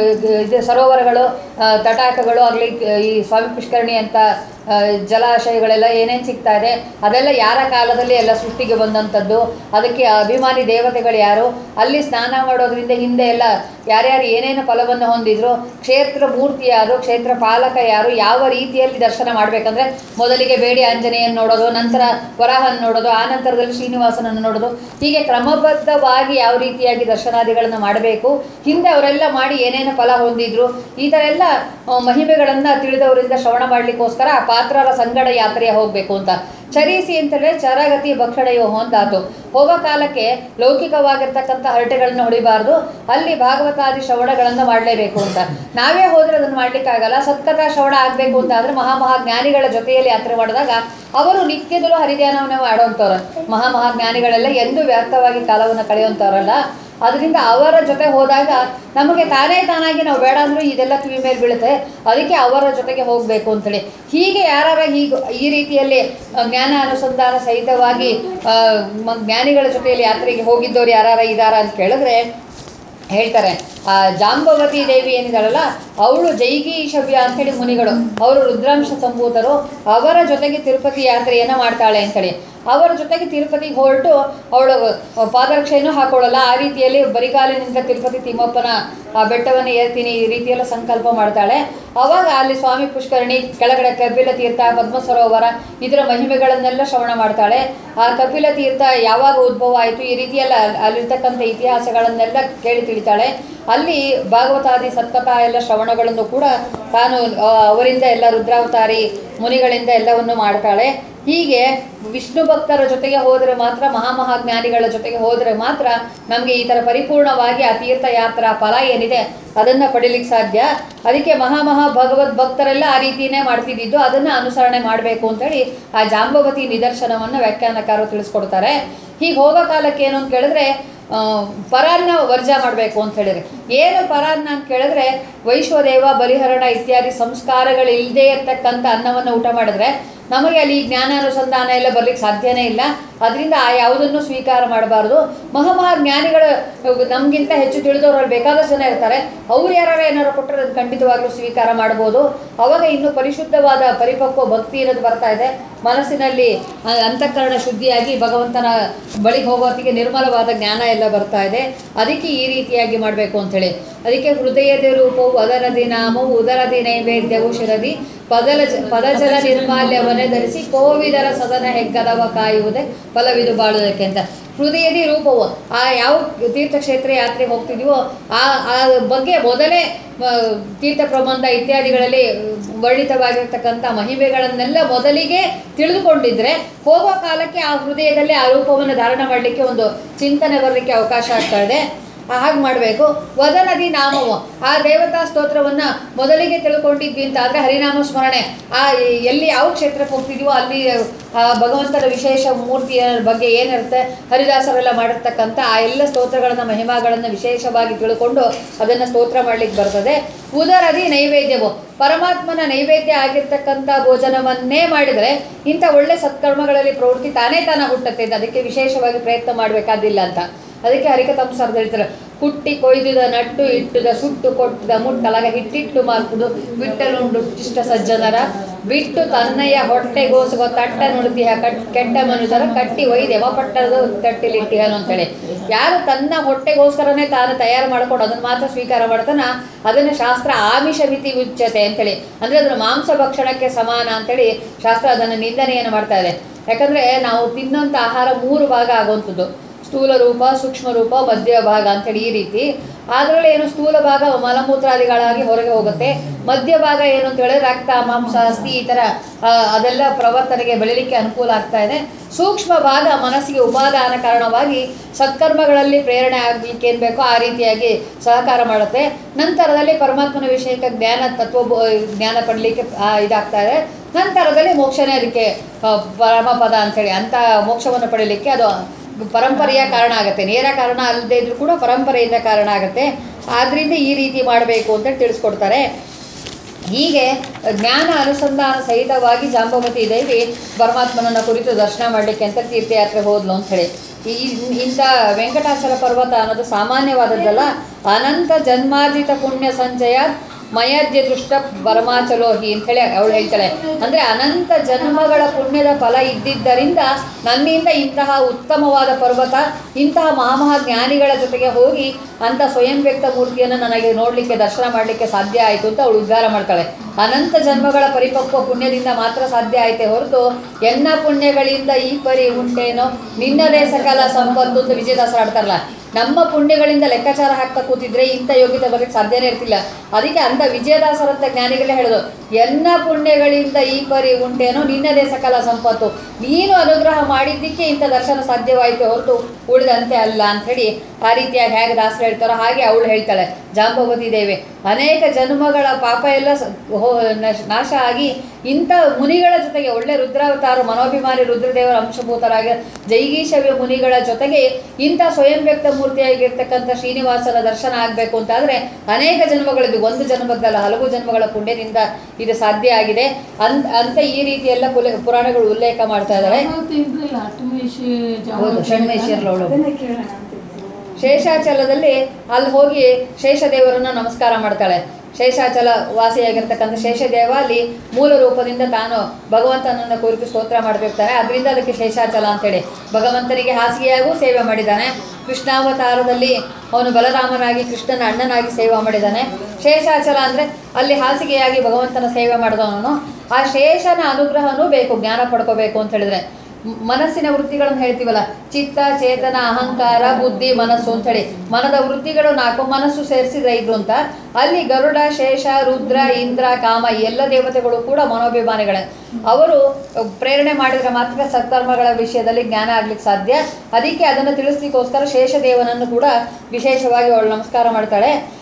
ಇದು ಸರೋವರಗಳು ಆ, ತಟಾಕಗಳು ಆಗಲಿ ಈ ಸ್ವಾಮಿ ಪುಷ್ಕರಣಿ ಅಂತ ಆ, ಜಲಾಶಯಗಳೆಲ್ಲ ಏನೇನು ಸಿಗ್ತಾ ಇದೆ ಅದೆಲ್ಲ ಯಾರ ಕಾಲದಲ್ಲಿ ಎಲ್ಲ ಸೃಷ್ಟಿಗೆ ಬಂದಂಥದ್ದು ಅದಕ್ಕೆ ಅಭಿಮಾನಿ ದೇವತೆಗಳು ಯಾರು ಅಲ್ಲಿ ಸ್ನಾನ ಮಾಡೋದ್ರಿಂದ ಹಿಂದೆ ಎಲ್ಲ ಯಾರ್ಯಾರು ಏನೇನು ಫಲವನ್ನು ಹೊಂದಿದ್ರು ಕ್ಷೇತ್ರ ಮೂರ್ತಿ ಯಾರು ಕ್ಷೇತ್ರ ಪಾಲಕ ಯಾರು ಯಾವ ರೀತಿಯಲ್ಲಿ ದರ್ಶನ ಮಾಡಬೇಕಂದ್ರೆ ಮೊದಲಿಗೆ ಬೇಡಿ ಆಂಜನೇಯನ್ ನೋಡೋದು ನಂತರ ವರಾಹನ್ ನೋಡೋದು ಆ ನಂತರದಲ್ಲಿ ಶ್ರೀನಿವಾಸನನ್ನು ನೋಡೋದು ಹೀಗೆ ಕ್ರಮಬದ್ಧವಾಗಿ ಯಾವ ರೀತಿಯಾಗಿ ದರ್ಶನಾದಿಗಳನ್ನು ಮಾಡಬೇಕು ಹಿಂದೆ ಅವರೆಲ್ಲ ಮಾಡಿ ಏನೇನು ಫಲ ಹೊಂದಿದ್ರು ಈ ಥರ ಎಲ್ಲ ಆ, ಮಹಿಮೆಗಳನ್ನು ತಿಳಿದವರಿಂದ ಶ್ರವಣ ಮಾಡಲಿಕ್ಕೋಸ್ಕರ ಆ ಪಾತ್ರರ ಸಂಗಡ ಯಾತ್ರೆಯ ಹೋಗಬೇಕು ಅಂತ ಚರೀಸಿ ಅಂತಂದರೆ ಚರಗತಿ ಭಕ್ಷಣೆಯೋ ಅಂತಾತು ಹೋಗೋ ಕಾಲಕ್ಕೆ ಲೌಕಿಕವಾಗಿರ್ತಕ್ಕಂಥ ಹರಟೆಗಳನ್ನು ಹೊಡಿಬಾರ್ದು ಅಲ್ಲಿ ಭಾಗವತಾದಿ ಶ್ರವಣಗಳನ್ನು ಮಾಡಲೇಬೇಕು ಅಂತ ನಾವೇ ಹೋದರೆ ಅದನ್ನು ಮಾಡಲಿಕ್ಕಾಗಲ್ಲ ಸತ್ಕಥಾ ಶ್ರವಣ ಆಗಬೇಕು ಅಂತ ಆದರೆ ಮಹಾಮಹಾ ಜ್ಞಾನಿಗಳ ಜೊತೆಯಲ್ಲಿ ಯಾತ್ರೆ ಮಾಡಿದಾಗ ಅವರು ನಿತ್ಯದಲ್ಲೂ ಹರಿಧ್ಯಾನವನ್ನು ಮಾಡುವಂಥವ್ರು ಮಹಾಮಹಾ ಜ್ಞಾನಿಗಳೆಲ್ಲ ಎಂದೂ ವ್ಯರ್ಥವಾಗಿ ಕಾಲವನ್ನು ಕಳೆಯುವಂಥವ್ರಲ್ಲ ಅದರಿಂದ ಅವರ ಜೊತೆ ಹೋದಾಗ ನಮಗೆ ತಾನೇ ತಾನಾಗಿ ನಾವು ಬೇಡ ಅಂದರೂ ಇದೆಲ್ಲ ಕಿವಿ ಮೇಲೆ ಬೀಳುತ್ತೆ ಅದಕ್ಕೆ ಅವರ ಜೊತೆಗೆ ಹೋಗಬೇಕು ಅಂತೇಳಿ ಹೀಗೆ ಯಾರಾರ ಹೀಗೆ ಈ ರೀತಿಯಲ್ಲಿ ಆ, ಜ್ಞಾನ ಅನುಸಂಧಾನ ಸಹಿತವಾಗಿ ಆ, ಮ- ಜ್ಞಾನಿಗಳ ಜೊತೆಯಲ್ಲಿ ಯಾತ್ರೆಗೆ ಹೋಗಿದ್ದವ್ರು ಯಾರಾರ ಇದ್ದಾರಾ ಅಂತ ಕೇಳಿದ್ರೆ ಹೇಳ್ತಾರೆ ಆ ಜಾಂಬವತಿ ದೇವಿ ಏನಿದಾಳಲ್ಲ ಅವಳು ಜೈಗೀಶವ್ಯ ಅಂತೇಳಿ ಮುನಿಗಳು ಅವರು ರುದ್ರಾಂಶ ಸಂಭೂತರು ಅವರ ಜೊತೆಗೆ ತಿರುಪತಿ ಯಾತ್ರೆಯನ್ನು ಮಾಡ್ತಾಳೆ ಅಂತೇಳಿ ಅವರ ಜೊತೆಗೆ ತಿರುಪತಿಗೆ ಹೊರಟು ಅವಳು ಪಾದರಕ್ಷೆಯನ್ನು ಹಾಕೊಳ್ಳಲ್ಲ ಆ ರೀತಿಯಲ್ಲಿ ಬರಿಗಾಲಿನಿಂದ ತಿರುಪತಿ ತಿಮ್ಮಪ್ಪನ ಆ ಬೆಟ್ಟವನ್ನು ಏರ್ತೀನಿ ಈ ರೀತಿಯೆಲ್ಲ ಸಂಕಲ್ಪ ಮಾಡ್ತಾಳೆ ಅವಾಗ ಅಲ್ಲಿ ಸ್ವಾಮಿ ಪುಷ್ಕರಣಿ ಕೆಳಗಡೆ ಕಪಿಲ ತೀರ್ಥ ಪದ್ಮ ಸರೋವರ ಇದರ ಮಹಿಮೆಗಳನ್ನೆಲ್ಲ ಶ್ರವಣ ಮಾಡ್ತಾಳೆ ಆ ಕಪಿಲ ತೀರ್ಥ ಯಾವಾಗ ಉದ್ಭವ ಆಯಿತು ಈ ರೀತಿಯೆಲ್ಲ ಅಲ್ಲಿರ್ತಕ್ಕಂಥ ಇತಿಹಾಸಗಳನ್ನೆಲ್ಲ ಕೇಳಿ ತಿಳಿತಾಳೆ ಅಲ್ಲಿ ಭಾಗವತಾದಿ ಸತ್ಕಥಾ ಎಲ್ಲ ಶ್ರವಣಗಳನ್ನು ಕೂಡ ತಾನು ಆ, ಅವರಿಂದ ಎಲ್ಲ ರುದ್ರಾವತಾರಿ ಮುನಿಗಳಿಂದ ಎಲ್ಲವನ್ನು ಮಾಡ್ತಾಳೆ ಹೀಗೆ ವಿಷ್ಣು ಭಕ್ತರ ಜೊತೆಗೆ ಹೋದರೆ ಮಾತ್ರ ಮಹಾಮಹಾಜ್ಞಾನಿಗಳ ಜೊತೆಗೆ ಹೋದರೆ ಮಾತ್ರ ನಮಗೆ ಈ ಥರ ಪರಿಪೂರ್ಣವಾಗಿ ಆ ತೀರ್ಥಯಾತ್ರಾ ಫಲ ಏನಿದೆ ಅದನ್ನು ಪಡಿಲಿಕ್ಕೆ ಸಾಧ್ಯ ಅದಕ್ಕೆ ಮಹಾಮಹಾ ಭಗವದ್ ಭಕ್ತರೆಲ್ಲ ಆ ರೀತಿಯೇ ಮಾಡ್ತಿದ್ದಿದ್ದು ಅದನ್ನು ಅನುಸರಣೆ ಮಾಡಬೇಕು ಅಂತೇಳಿ ಆ ಜಾಂಬವತಿ ನಿದರ್ಶನವನ್ನು ವ್ಯಾಖ್ಯಾನಕಾರರು ತಿಳಿಸ್ಕೊಡ್ತಾರೆ ಹೀಗೆ ಹೋಗೋ ಕಾಲಕ್ಕೆ ಏನು ಅಂತ ಕೇಳಿದ್ರೆ ಆ, ಪರಾನ್ನ ವರ್ಜ ಮಾಡಬೇಕು ಅಂತ ಹೇಳಿದ್ರೆ ಏನು ಪರಾನ್ನ ಅಂತ ಕೇಳಿದ್ರೆ ವೈಶ್ವದೇವ ಬಲಿಹರಣ ಇತ್ಯಾದಿ ಸಂಸ್ಕಾರಗಳಿಲ್ಲದೆ ಇರ್ತಕ್ಕಂಥ ಅನ್ನವನ್ನು ಊಟ ಮಾಡಿದ್ರೆ ನಮಗೆ ಅಲ್ಲಿ ಜ್ಞಾನಾನುಸಂಧಾನ ಎಲ್ಲ ಬರ್ಲಿಕ್ಕೆ ಸಾಧ್ಯನೇ ಇಲ್ಲ ಅದರಿಂದ ಆ ಯಾವುದನ್ನು ಸ್ವೀಕಾರ ಮಾಡಬಾರ್ದು ಮಹಾಮಹಾ ಜ್ಞಾನಿಗಳು ನಮಗಿಂತ ಹೆಚ್ಚು ತಿಳಿದವರಲ್ಲಿ ಬೇಕಾದಷ್ಟು ಜನ ಇರ್ತಾರೆ ಅವ್ರು ಯಾರು ಏನಾರು ಕೊಟ್ಟರೆ ಅದನ್ನು ಖಂಡಿತವಾಗ್ಲೂ ಸ್ವೀಕಾರ ಮಾಡ್ಬೋದು ಅವಾಗ ಇನ್ನು ಪರಿಶುದ್ಧವಾದ ಪರಿಪಕ್ವ ಭಕ್ತಿ ಇರೋದು ಬರ್ತಾ ಇದೆ ಮನಸ್ಸಿನಲ್ಲಿ ಆ, ಅಂತಃಕರಣ ಶುದ್ಧಿಯಾಗಿ ಭಗವಂತನ ಬಳಿಗೆ ಹೋಗೋತ್ತಿಗೆ ನಿರ್ಮಲವಾದ ಜ್ಞಾನ ಎಲ್ಲ ಬರ್ತಾ ಇದೆ ಅದಕ್ಕೆ ಈ ರೀತಿಯಾಗಿ ಮಾಡಬೇಕು ಅಂಥೇಳಿ ಅದಕ್ಕೆ ಹೃದಯದ ರೂಪವು ಅದರದಿ ನಾಮವು ಉದರದಿ ನೈವೇದ್ಯವು ಶಿರದಿ ಪದಲ ಜ ಪದಜಲ ನಿರ್ಮಾಲ್ಯವನ್ನೇ ಧರಿಸಿ ಕೋವಿದರ ಸದನ ಹೆಗ್ಗದವ ಕಾಯುವುದೇ ಫಲವಿದು ಬಾಳುವುದಕ್ಕೆ ಅಂತ ಹೃದಯದಿ ರೂಪವು ಆ ಯಾವ ತೀರ್ಥಕ್ಷೇತ್ರ ಯಾತ್ರೆಗೆ ಹೋಗ್ತಿದೀವೋ ಆ ಆ ಬಗ್ಗೆ ಮೊದಲೇ ಆ, ತೀರ್ಥ ಪ್ರಬಂಧ ಇತ್ಯಾದಿಗಳಲ್ಲಿ ವರ್ಣಿತವಾಗಿರ್ತಕ್ಕಂಥ ಮಹಿಮೆಗಳನ್ನೆಲ್ಲ ಮೊದಲಿಗೆ ತಿಳಿದುಕೊಂಡಿದ್ರೆ ಹೋಗೋ ಕಾಲಕ್ಕೆ ಆ ಹೃದಯದಲ್ಲಿ ಆ ರೂಪವನ್ನು ಧಾರಣ ಮಾಡಲಿಕ್ಕೆ ಒಂದು ಚಿಂತನೆ ಬರಲಿಕ್ಕೆ ಅವಕಾಶ ಆಗ್ತಾ ಇದೆ ಹಾಗೆ ಮಾಡಬೇಕು ವದನದಿ ನಾಮವು ಆ ದೇವತಾ ಸ್ತೋತ್ರವನ್ನು ಮೊದಲಿಗೆ ತಿಳ್ಕೊಂಡಿದ್ವಿ ಅಂತ ಆದರೆ ಹರಿನಾಮ ಸ್ಮರಣೆ ಆ ಎಲ್ಲಿ ಯಾವ ಕ್ಷೇತ್ರಕ್ಕೆ ಹೋಗ್ತಿದೀವೋ ಅಲ್ಲಿ ಆ ಭಗವಂತನ ವಿಶೇಷ ಮೂರ್ತಿಯ ಬಗ್ಗೆ ಏನಿರುತ್ತೆ ಹರಿದಾಸರೆಲ್ಲ ಮಾಡಿರ್ತಕ್ಕಂಥ ಆ ಎಲ್ಲ ಸ್ತೋತ್ರಗಳನ್ನು ಮಹಿಮಾಗಳನ್ನು ವಿಶೇಷವಾಗಿ ತಿಳ್ಕೊಂಡು ಅದನ್ನು ಸ್ತೋತ್ರ ಮಾಡಲಿಕ್ಕೆ ಬರ್ತದೆ ಉದರದಿ ನೈವೇದ್ಯವು ಪರಮಾತ್ಮನ ನೈವೇದ್ಯ ಆಗಿರ್ತಕ್ಕಂಥ ಭೋಜನವನ್ನೇ ಮಾಡಿದರೆ ಇಂಥ ಒಳ್ಳೆ ಸತ್ಕರ್ಮಗಳಲ್ಲಿ ಪ್ರವೃತ್ತಿ ತಾನೇ ತಾನ ಹುಟ್ಟುತ್ತೆ ಇದು ಅದಕ್ಕೆ ವಿಶೇಷವಾಗಿ ಪ್ರಯತ್ನ ಮಾಡಬೇಕಾದಿಲ್ಲ ಅಂತ ಅದಕ್ಕೆ ಹರಿಕತಂಸರ್ದು ಹೇಳ್ತಾರೆ ಕುಟ್ಟಿ ಕೊಯ್ದುದ ನಟ್ಟು ಇಟ್ಟುದ ಸುಟ್ಟು ಕೊಟ್ಟದ ಮುಟ್ಟಲಗ ಹಿಟ್ಟಿಟ್ಟು ಮಾರ್ಪುದು ಬಿಟ್ಟಲುಂಡು ಇಷ್ಟ ಸಜ್ಜನರ ಬಿಟ್ಟು ತನ್ನಯ್ಯ ಹೊಟ್ಟೆಗೋಸುವ ತಟ್ಟ ನುಡಿತಿಹ ಕಟ್ ಕೆಟ್ಟ ಮನುಷ್ಯರ ಕಟ್ಟಿ ಒಯ್ದು ಯಮಪಟ್ಟದ ತಟ್ಟಿಲಿಟ್ಟಿಹನು ಅಂತೇಳಿ ಯಾರು ತನ್ನ ಹೊಟ್ಟೆಗೋಸ್ಕರನೇ ತಾನು ತಯಾರು ಮಾಡ್ಕೊಂಡು ಅದನ್ನು ಮಾತ್ರ ಸ್ವೀಕಾರ ಮಾಡ್ತಾನ ಅದನ್ನು ಶಾಸ್ತ್ರ ಆಮಿಷ ಮಿತಿ ಉಚ್ಚತೆ ಅಂತೇಳಿ ಅಂದರೆ ಅದನ್ನು ಮಾಂಸ ಭಕ್ಷಣಕ್ಕೆ ಸಮಾನ ಅಂತೇಳಿ ಶಾಸ್ತ್ರ ಅದನ್ನು ನಿಂದನೆಯನ್ನು ಮಾಡ್ತಾ ಇದೆ ಯಾಕಂದರೆ ನಾವು ತಿನ್ನೋಂಥ ಆಹಾರ ಮೂರು ಭಾಗ ಆಗುವಂಥದ್ದು ಸ್ಥೂಲ ರೂಪ ಸೂಕ್ಷ್ಮ ರೂಪ ಮಧ್ಯ ಭಾಗ ಅಂತೇಳಿ ಈ ರೀತಿ ಅದರಲ್ಲಿ ಏನು ಸ್ಥೂಲ ಭಾಗ ಮಲಮೂತ್ರಾದಿಗಳಾಗಿ ಹೊರಗೆ ಹೋಗುತ್ತೆ ಮಧ್ಯ ಭಾಗ ಏನು ಅಂತ ಹೇಳಿದ್ರೆ ರಕ್ತ ಮಾಂಸ ಅಸ್ಥಿ ಈ ಥರ ಆ, ಅದೆಲ್ಲ ಪ್ರವರ್ತನೆಗೆ ಬೆಳಿಲಿಕ್ಕೆ ಅನುಕೂಲ ಆಗ್ತಾ ಇದೆ ಸೂಕ್ಷ್ಮ ಭಾಗ ಮನಸ್ಸಿಗೆ ಉಪಾದಾನ ಕಾರಣವಾಗಿ ಸತ್ಕರ್ಮಗಳಲ್ಲಿ ಪ್ರೇರಣೆ ಆಗಲಿಕ್ಕೆ ಏನು ಬೇಕೋ ಆ ರೀತಿಯಾಗಿ ಸಹಕಾರ ಮಾಡುತ್ತೆ ನಂತರದಲ್ಲಿ ಪರಮಾತ್ಮನ ವಿಷಯಕ್ಕೆ ಜ್ಞಾನ ತತ್ವ ಜ್ಞಾನ ಪಡಲಿಕ್ಕೆ ಇದಾಗ್ತಾ ಇದೆ ನಂತರದಲ್ಲಿ ಮೋಕ್ಷನೇ ಅದಕ್ಕೆ ಆ, ಪರಮಪದ ಅಂಥೇಳಿ ಅಂಥ ಮೋಕ್ಷವನ್ನು ಪಡೀಲಿಕ್ಕೆ ಅದು ಪರಂಪರೆಯ ಕಾರಣ ಆಗುತ್ತೆ ನೇರ ಕಾರಣ ಅಲ್ಲದೆ ಇದ್ರೂ ಕೂಡ ಪರಂಪರೆಯಿಂದ ಕಾರಣ ಆಗುತ್ತೆ ಆದ್ದರಿಂದ ಈ ರೀತಿ ಮಾಡಬೇಕು ಅಂತ ತಿಳಿಸ್ಕೊಡ್ತಾರೆ ಹೀಗೆ ಜ್ಞಾನ ಅನುಸಂಧಾನ ಸಹಿತವಾಗಿ ಜಾಂಬವತಿ ದೇವಿ ಪರಮಾತ್ಮನನ್ನ ಕುರಿತು ದರ್ಶನ ಮಾಡಲಿಕ್ಕೆ ಅಂತ ತೀರ್ಥಯಾತ್ರೆ ಹೋದ್ಲು ಅಂತ ಹೇಳಿ ಈ ಇಂಥ ವೆಂಕಟಾಚಲ ಪರ್ವತ ಅನ್ನೋದು ಸಾಮಾನ್ಯವಾದದ್ದಲ್ಲ ಅನಂತ ಜನ್ಮಾರ್ಜಿತ ಪುಣ್ಯ ಸಂಚಯ ಮಯದ್ಯ ದೃಷ್ಟ ಪರಮಾಚಲೋಹಿ ಅಂಥೇಳಿ ಅವಳು ಹೇಳ್ತಾಳೆ ಅಂದರೆ ಅನಂತ ಜನ್ಮಗಳ ಪುಣ್ಯದ ಫಲ ಇದ್ದಿದ್ದರಿಂದ ನನ್ನಿಂದ ಇಂತಹ ಉತ್ತಮವಾದ ಪರ್ವತ ಇಂತಹ ಮಹಾಮಹಾ ಜ್ಞಾನಿಗಳ ಜೊತೆಗೆ ಹೋಗಿ ಅಂಥ ಸ್ವಯಂ ವ್ಯಕ್ತ ಮೂರ್ತಿಯನ್ನು ನನಗೆ ನೋಡಲಿಕ್ಕೆ ದರ್ಶನ ಮಾಡಲಿಕ್ಕೆ ಸಾಧ್ಯ ಆಯಿತು ಅಂತ ಅವಳು ಉದ್ಧಾರ ಮಾಡ್ತಾಳೆ ಅನಂತ ಜನ್ಮಗಳ ಪರಿಪಕ್ವ ಪುಣ್ಯದಿಂದ ಮಾತ್ರ ಸಾಧ್ಯ ಆಯ್ತೆ ಹೊರತು ಎನ್ನ ಪುಣ್ಯಗಳಿಂದ ಈ ಪರಿ ಉಂಟೇನೋ ನಿನ್ನದೇ ಸಕಲ ಸಂಪತ್ತು ಅಂತ ವಿಜಯದಾಸರು ಆಡ್ತಾರಲ್ಲ ನಮ್ಮ ಪುಣ್ಯಗಳಿಂದ ಲೆಕ್ಕಾಚಾರ ಹಾಕ್ತಾ ಕೂತಿದ್ರೆ ಇಂಥ ಯೋಗ್ಯತೆ ಬರಲಿಕ್ಕೆ ಸಾಧ್ಯನೇ ಇರ್ತಿಲ್ಲ ಅದಕ್ಕೆ ಅಂಥ ವಿಜಯದಾಸರಂಥ ಜ್ಞಾನಿಗಳೇ ಹೇಳೋದು ಎನ್ನ ಪುಣ್ಯಗಳಿಂದ ಈ ಪರಿ ಉಂಟೇನೋ ನಿನ್ನದೇ ಸಕಲ ಸಂಪತ್ತು ನೀನು ಅನುಗ್ರಹ ಮಾಡಿದ್ದಕ್ಕೆ ಇಂಥ ದರ್ಶನ ಸಾಧ್ಯವಾಯಿತು ಹೊರತು ಉಳಿದಂತೆ ಅಲ್ಲ ಅಂಥೇಳಿ ಆ ರೀತಿಯಾಗಿ ಹೇಗೆ ದಾಸರು ಹೇಳ್ತಾರೋ ಹಾಗೆ ಅವಳು ಹೇಳ್ತಾಳೆ ಜಾಂಬವತಿ ದೇವಿ ಅನೇಕ ಜನ್ಮಗಳ ಪಾಪ ಎಲ್ಲ ಸ- ಹೋ- ನಶ್- ನಾಶ ಆಗಿ ಇಂಥ ಮುನಿಗಳ ಜೊತೆಗೆ ಒಳ್ಳೆ ರುದ್ರಾವತಾರ ಮನೋಭಿಮಾನಿ ರುದ್ರದೇವರ ಅಂಶಭೂತರಾಗಿ ಜೈಗೀಶವ್ಯ ಮುನಿಗಳ ಜೊತೆಗೆ ಇಂಥ ಸ್ವಯಂ ವ್ಯಕ್ತ ಮೂರ್ತಿಯಾಗಿರ್ತಕ್ಕಂಥ ಶ್ರೀನಿವಾಸನ ದರ್ಶನ ಆಗಬೇಕು ಅಂತಾದರೆ ಅನೇಕ ಜನ್ಮಗಳಿದ್ದು ಒಂದು ಜನ್ಮದಲ್ಲ ಹಲವು ಜನ್ಮಗಳ ಪುಣ್ಯದಿಂದ ಇದು ಸಾಧ್ಯ ಆಗಿದೆ ಅಂತ ಅಂತ ಈ ರೀತಿ ಎಲ್ಲ ಪುಲೆ ಪುರಾಣಗಳು ಉಲ್ಲೇಖ ಮಾಡ್ತಾ ಇದ್ದಾರೆ ಜಾಗೃತಿ ಇದ್ರಲ್ಲ ಅಟ್ಟಮೇಶಿ ಹೌದು ಷಣ್ಮೇಶ್ವರರು ಅವಳು ಅದನ್ನೇ ಕೇಳೋಣ ಅಂತಿದ್ದೆ ಶೇಷಾಚಲದಲ್ಲಿ ಅಲ್ಲಿ ಹೋಗಿ ಶೇಷದೇವರನ್ನ ನಮಸ್ಕಾರ ಮಾಡ್ತಾಳೆ ಶೇಷಾಚಲ ವಾಸಿಯಾಗಿರ್ತಕ್ಕಂಥ ಶೇಷದೇವ ಅಲ್ಲಿ ಮೂಲ ರೂಪದಿಂದ ತಾನು ಭಗವಂತನನ್ನು ಕುರಿತು ಸ್ತೋತ್ರ ಮಾಡ್ತಿರ್ತಾರೆ ಅದರಿಂದ ಅದಕ್ಕೆ ಶೇಷಾಚಲ ಅಂತೇಳಿ ಭಗವಂತನಿಗೆ ಹಾಸಿಗೆಯಾಗೂ ಸೇವೆ ಮಾಡಿದ್ದಾನೆ ಕೃಷ್ಣಾವತಾರದಲ್ಲಿ ಅವನು ಬಲರಾಮನಾಗಿ ಕೃಷ್ಣನ ಅಣ್ಣನಾಗಿ ಸೇವೆ ಮಾಡಿದ್ದಾನೆ ಶೇಷಾಚಲ ಅಂದರೆ ಅಲ್ಲಿ ಹಾಸಿಗೆಯಾಗಿ ಭಗವಂತನ ಸೇವೆ ಮಾಡಿದವನು ಆ ಶೇಷನ ಅನುಗ್ರಹನೂ ಬೇಕು ಜ್ಞಾನ ಪಡ್ಕೋಬೇಕು ಅಂತ ಹೇಳಿದ್ರೆ ಮ್- ಮನಸ್ಸಿನ ವೃತ್ತಿಗಳನ್ನು ಹೇಳ್ತೀವಲ್ಲ ಚಿತ್ತ ಚೇತನ ಅಹಂಕಾರ ಬುದ್ಧಿ ಮನಸ್ಸು ಅಂತೇಳಿ ಮನದ ವೃತ್ತಿಗಳು ನಾಲ್ಕು ಮನಸ್ಸು ಸೇರಿಸಿದ್ರೆ ಇದು ಅಂತ ಅಲ್ಲಿ ಗರುಡ ಶೇಷ ರುದ್ರ ಇಂದ್ರ ಕಾಮ ಈ ಎಲ್ಲ ದೇವತೆಗಳು ಕೂಡ ಮನೋಭಿಮಾನಿಗಳೇ ಅವರು ಪ್ರೇರಣೆ ಮಾಡಿದರೆ ಮಾತ್ರ ಸತ್ಕರ್ಮಗಳ ವಿಷಯದಲ್ಲಿ ಜ್ಞಾನ ಆಗ್ಲಿಕ್ಕೆ ಸಾಧ್ಯ ಅದಕ್ಕೆ ಅದನ್ನು ತಿಳಿಸ್ಲಿಕ್ಕೋಸ್ಕರ ಶೇಷದೇವನನ್ನು ಕೂಡ ವಿಶೇಷವಾಗಿ ಅವಳು ನಮಸ್ಕಾರ ಮಾಡ್ತಾಳೆ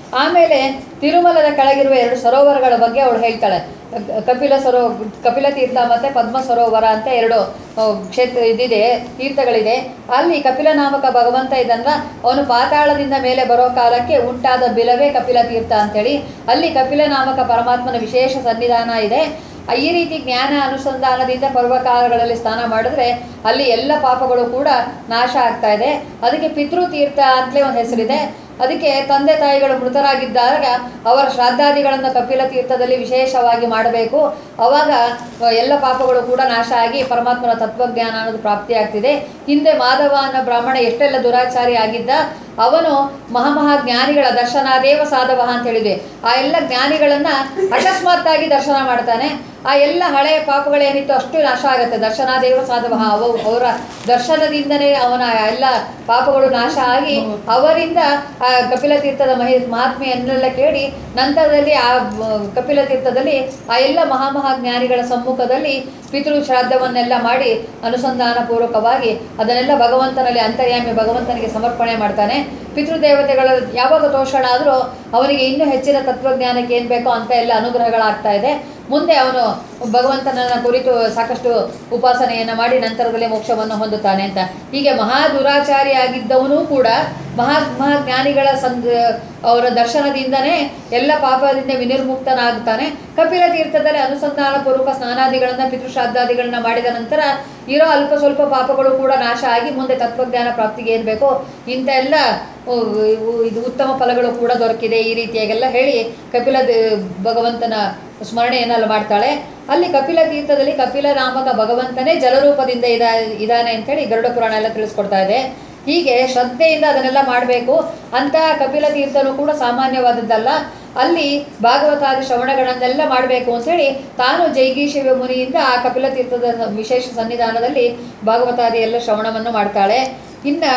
ಆಮೇಲೆ ತಿರುಮಲದ ಕೆಳಗಿರುವ ಎರಡು ಸರೋವರಗಳ ಬಗ್ಗೆ ಅವಳು ಹೇಳ್ತಾಳೆ ಕ- ಕಪಿಲ ಸರೋ ಕಪಿಲ ತೀರ್ಥ ಮತ್ತು ಪದ್ಮ ಸರೋವರ ಅಂತ ಎರಡು ಆ, ಕ್ಷೇತ್ರ ಇದಿದೆ ತೀರ್ಥಗಳಿದೆ ಅಲ್ಲಿ ಕಪಿಲ ನಾಮಕ ಭಗವಂತ ಇದನ್ನ ಅವನು ಪಾತಾಳದಿಂದ ಮೇಲೆ ಬರೋ ಕಾಲಕ್ಕೆ ಉಂಟಾದ ಬಿಲವೇ ಕಪಿಲ ತೀರ್ಥ ಅಂತೇಳಿ ಅಲ್ಲಿ ಕಪಿಲ ನಾಮಕ ಪರಮಾತ್ಮನ ವಿಶೇಷ ಸನ್ನಿಧಾನ ಇದೆ ಆ, ಈ ರೀತಿ ಜ್ಞಾನ ಅನುಸಂಧಾನದಿಂದ ಪರ್ವಕಾಲಗಳಲ್ಲಿ ಸ್ನಾನ ಮಾಡಿದ್ರೆ ಅಲ್ಲಿ ಎಲ್ಲ ಪಾಪಗಳು ಕೂಡ ನಾಶ ಆಗ್ತಾ ಇದೆ ಅದಕ್ಕೆ ಪಿತೃತೀರ್ಥ ಅಂತಲೇ ಒಂದು ಹೆಸರಿದೆ ಅದಕ್ಕೆ ತಂದೆ ತಾಯಿಗಳು ಮೃತರಾಗಿದ್ದಾಗ ಅವರ ಶ್ರಾದ್ದಾದಿಗಳನ್ನು ಕಪಿಲ ತೀರ್ಥದಲ್ಲಿ ವಿಶೇಷವಾಗಿ ಮಾಡಬೇಕು ಅವಾಗ ಅಹ್, ಎಲ್ಲ ಪಾಪಗಳು ಕೂಡ ನಾಶ ಆಗಿ ಪರಮಾತ್ಮನ ತತ್ವಜ್ಞಾನ ಅನ್ನೋದು ಪ್ರಾಪ್ತಿಯಾಗ್ತಿದೆ ಹಿಂದೆ ಮಾಧವ ಅನ್ನೋ ಬ್ರಾಹ್ಮಣ ಎಷ್ಟೆಲ್ಲ ದುರಾಚಾರಿ ಆಗಿದ್ದ ಅವನು ಮಹಾಮಹಾ ಜ್ಞಾನಿಗಳ ದರ್ಶನಾದೇವ ಸಾಧವ ಅಂತ ಹೇಳಿದೆ ಆ ಎಲ್ಲ ಜ್ಞಾನಿಗಳನ್ನ ಅಕಸ್ಮಾತ್ತಾಗಿ ದರ್ಶನ ಮಾಡ್ತಾನೆ ಆ ಎಲ್ಲ ಹಳೆಯ ಪಾಪಗಳೇನಿತ್ತು ಅಷ್ಟು ನಾಶ ಆಗುತ್ತೆ ದರ್ಶನಾದೇವ ಸಾಧವ ಅವ ಅವರ ದರ್ಶನದಿಂದನೇ ಅವನ ಎಲ್ಲ ಪಾಪಗಳು ನಾಶ ಆಗಿ ಅವರಿಂದ ಆ ಕಪಿಲ ತೀರ್ಥದ ಮಹಿ ಮಹಾತ್ಮೆಯನ್ನೆಲ್ಲ ಕೇಳಿ ನಂತರದಲ್ಲಿ ಆ ಆ, ಕಪಿಲ ತೀರ್ಥದಲ್ಲಿ ಆ ಎಲ್ಲ ಮಹಾಮಹಾ ಜ್ಞಾನಿಗಳ ಸಮ್ಮುಖದಲ್ಲಿ ಪಿತೃ ಶ್ರಾದ್ದವನ್ನೆಲ್ಲ ಮಾಡಿ ಅನುಸಂಧಾನ ಪೂರ್ವಕವಾಗಿ ಅದನ್ನೆಲ್ಲ ಭಗವಂತನಲ್ಲಿ ಅಂತರ್ಯಾಮಿ ಭಗವಂತನಿಗೆ ಸಮರ್ಪಣೆ ಮಾಡ್ತಾನೆ ಪಿತೃದೇವತೆಗಳ ಯಾವಾಗ ತೋಷಣ ಆದರೂ ಅವನಿಗೆ ಇನ್ನೂ ಹೆಚ್ಚಿನ ತತ್ವಜ್ಞಾನಕ್ಕೆ ಏನು ಬೇಕೋ ಅಂತ ಎಲ್ಲ ಅನುಗ್ರಹಗಳಾಗ್ತಾ ಇದೆ ಮುಂದೆ ಅವನು ಭಗವಂತನನ್ನ ಕುರಿತು ಸಾಕಷ್ಟು ಉಪಾಸನೆಯನ್ನು ಮಾಡಿ ನಂತರದಲ್ಲಿ ಮೋಕ್ಷವನ್ನು ಹೊಂದುತ್ತಾನೆ ಅಂತ ಹೀಗೆ ಮಹಾ ದುರಾಚಾರಿ ಆಗಿದ್ದವನು ಕೂಡ ಮಹಾ ಮಹಾಜ್ಞಾನಿಗಳ ಸಂದ ಅವರ ದರ್ಶನದಿಂದನೇ ಎಲ್ಲ ಪಾಪದಿಂದ ವಿನಿರ್ಮುಕ್ತನಾಗ್ತಾನೆ ಕಪಿಲ ತೀರ್ಥದಲ್ಲಿ ಅನುಸಂಧಾನ ಪೂರ್ವಕ ಸ್ನಾನಾದಿಗಳನ್ನು ಪಿತೃಶ್ರಾದ್ದಾದಿಗಳನ್ನ ಮಾಡಿದ ನಂತರ ಇರೋ ಅಲ್ಪ ಸ್ವಲ್ಪ ಪಾಪಗಳು ಕೂಡ ನಾಶ ಆಗಿ ಮುಂದೆ ತತ್ವಜ್ಞಾನ ಪ್ರಾಪ್ತಿಗೆ ಏನು ಬೇಕೋ ಇಂಥ ಎಲ್ಲ ಉ, ಉ- ಇದು ಉತ್ತಮ ಫಲಗಳು ಕೂಡ ದೊರಕಿದೆ ಈ ರೀತಿಯಾಗೆಲ್ಲ ಹೇಳಿ ಕಪಿಲ ದೇ- ಭಗವಂತನ ಸ್ಮರಣೆಯನ್ನೆಲ್ಲ ಮಾಡ್ತಾಳೆ ಅಲ್ಲಿ ಕಪಿಲ ತೀರ್ಥದಲ್ಲಿ ಕಪಿಲ ನಾಮಕ ಭಗವಂತನೇ ಜಲರೂಪದಿಂದ ಇದ ಇದ್ದಾನೆ ಅಂತೇಳಿ ಗರುಡ ಪುರಾಣ ಎಲ್ಲ ತಿಳಿಸ್ಕೊಡ್ತಾ ಇದೆ ಹೀಗೆ ಶ್ರದ್ಧೆಯಿಂದ ಅದನ್ನೆಲ್ಲ ಮಾಡಬೇಕು ಅಂತ ಕಪಿಲ ತೀರ್ಥನು ಕೂಡ ಸಾಮಾನ್ಯವಾದದ್ದಲ್ಲ ಅಲ್ಲಿ ಭಾಗವತಾದಿ ಶ್ರವಣಗಳನ್ನೆಲ್ಲ ಮಾಡಬೇಕು ಅಂತೇಳಿ ತಾನು ಜೈಗೀಶಿವ ಮುನಿಯಿಂದ ಆ ಕಪಿಲ ತೀರ್ಥದ ವಿಶೇಷ ಸನ್ನಿಧಾನದಲ್ಲಿ ಭಾಗವತಾದಿ ಎಲ್ಲ ಶ್ರವಣವನ್ನು ಮಾಡ್ತಾಳೆ ಇನ್ನು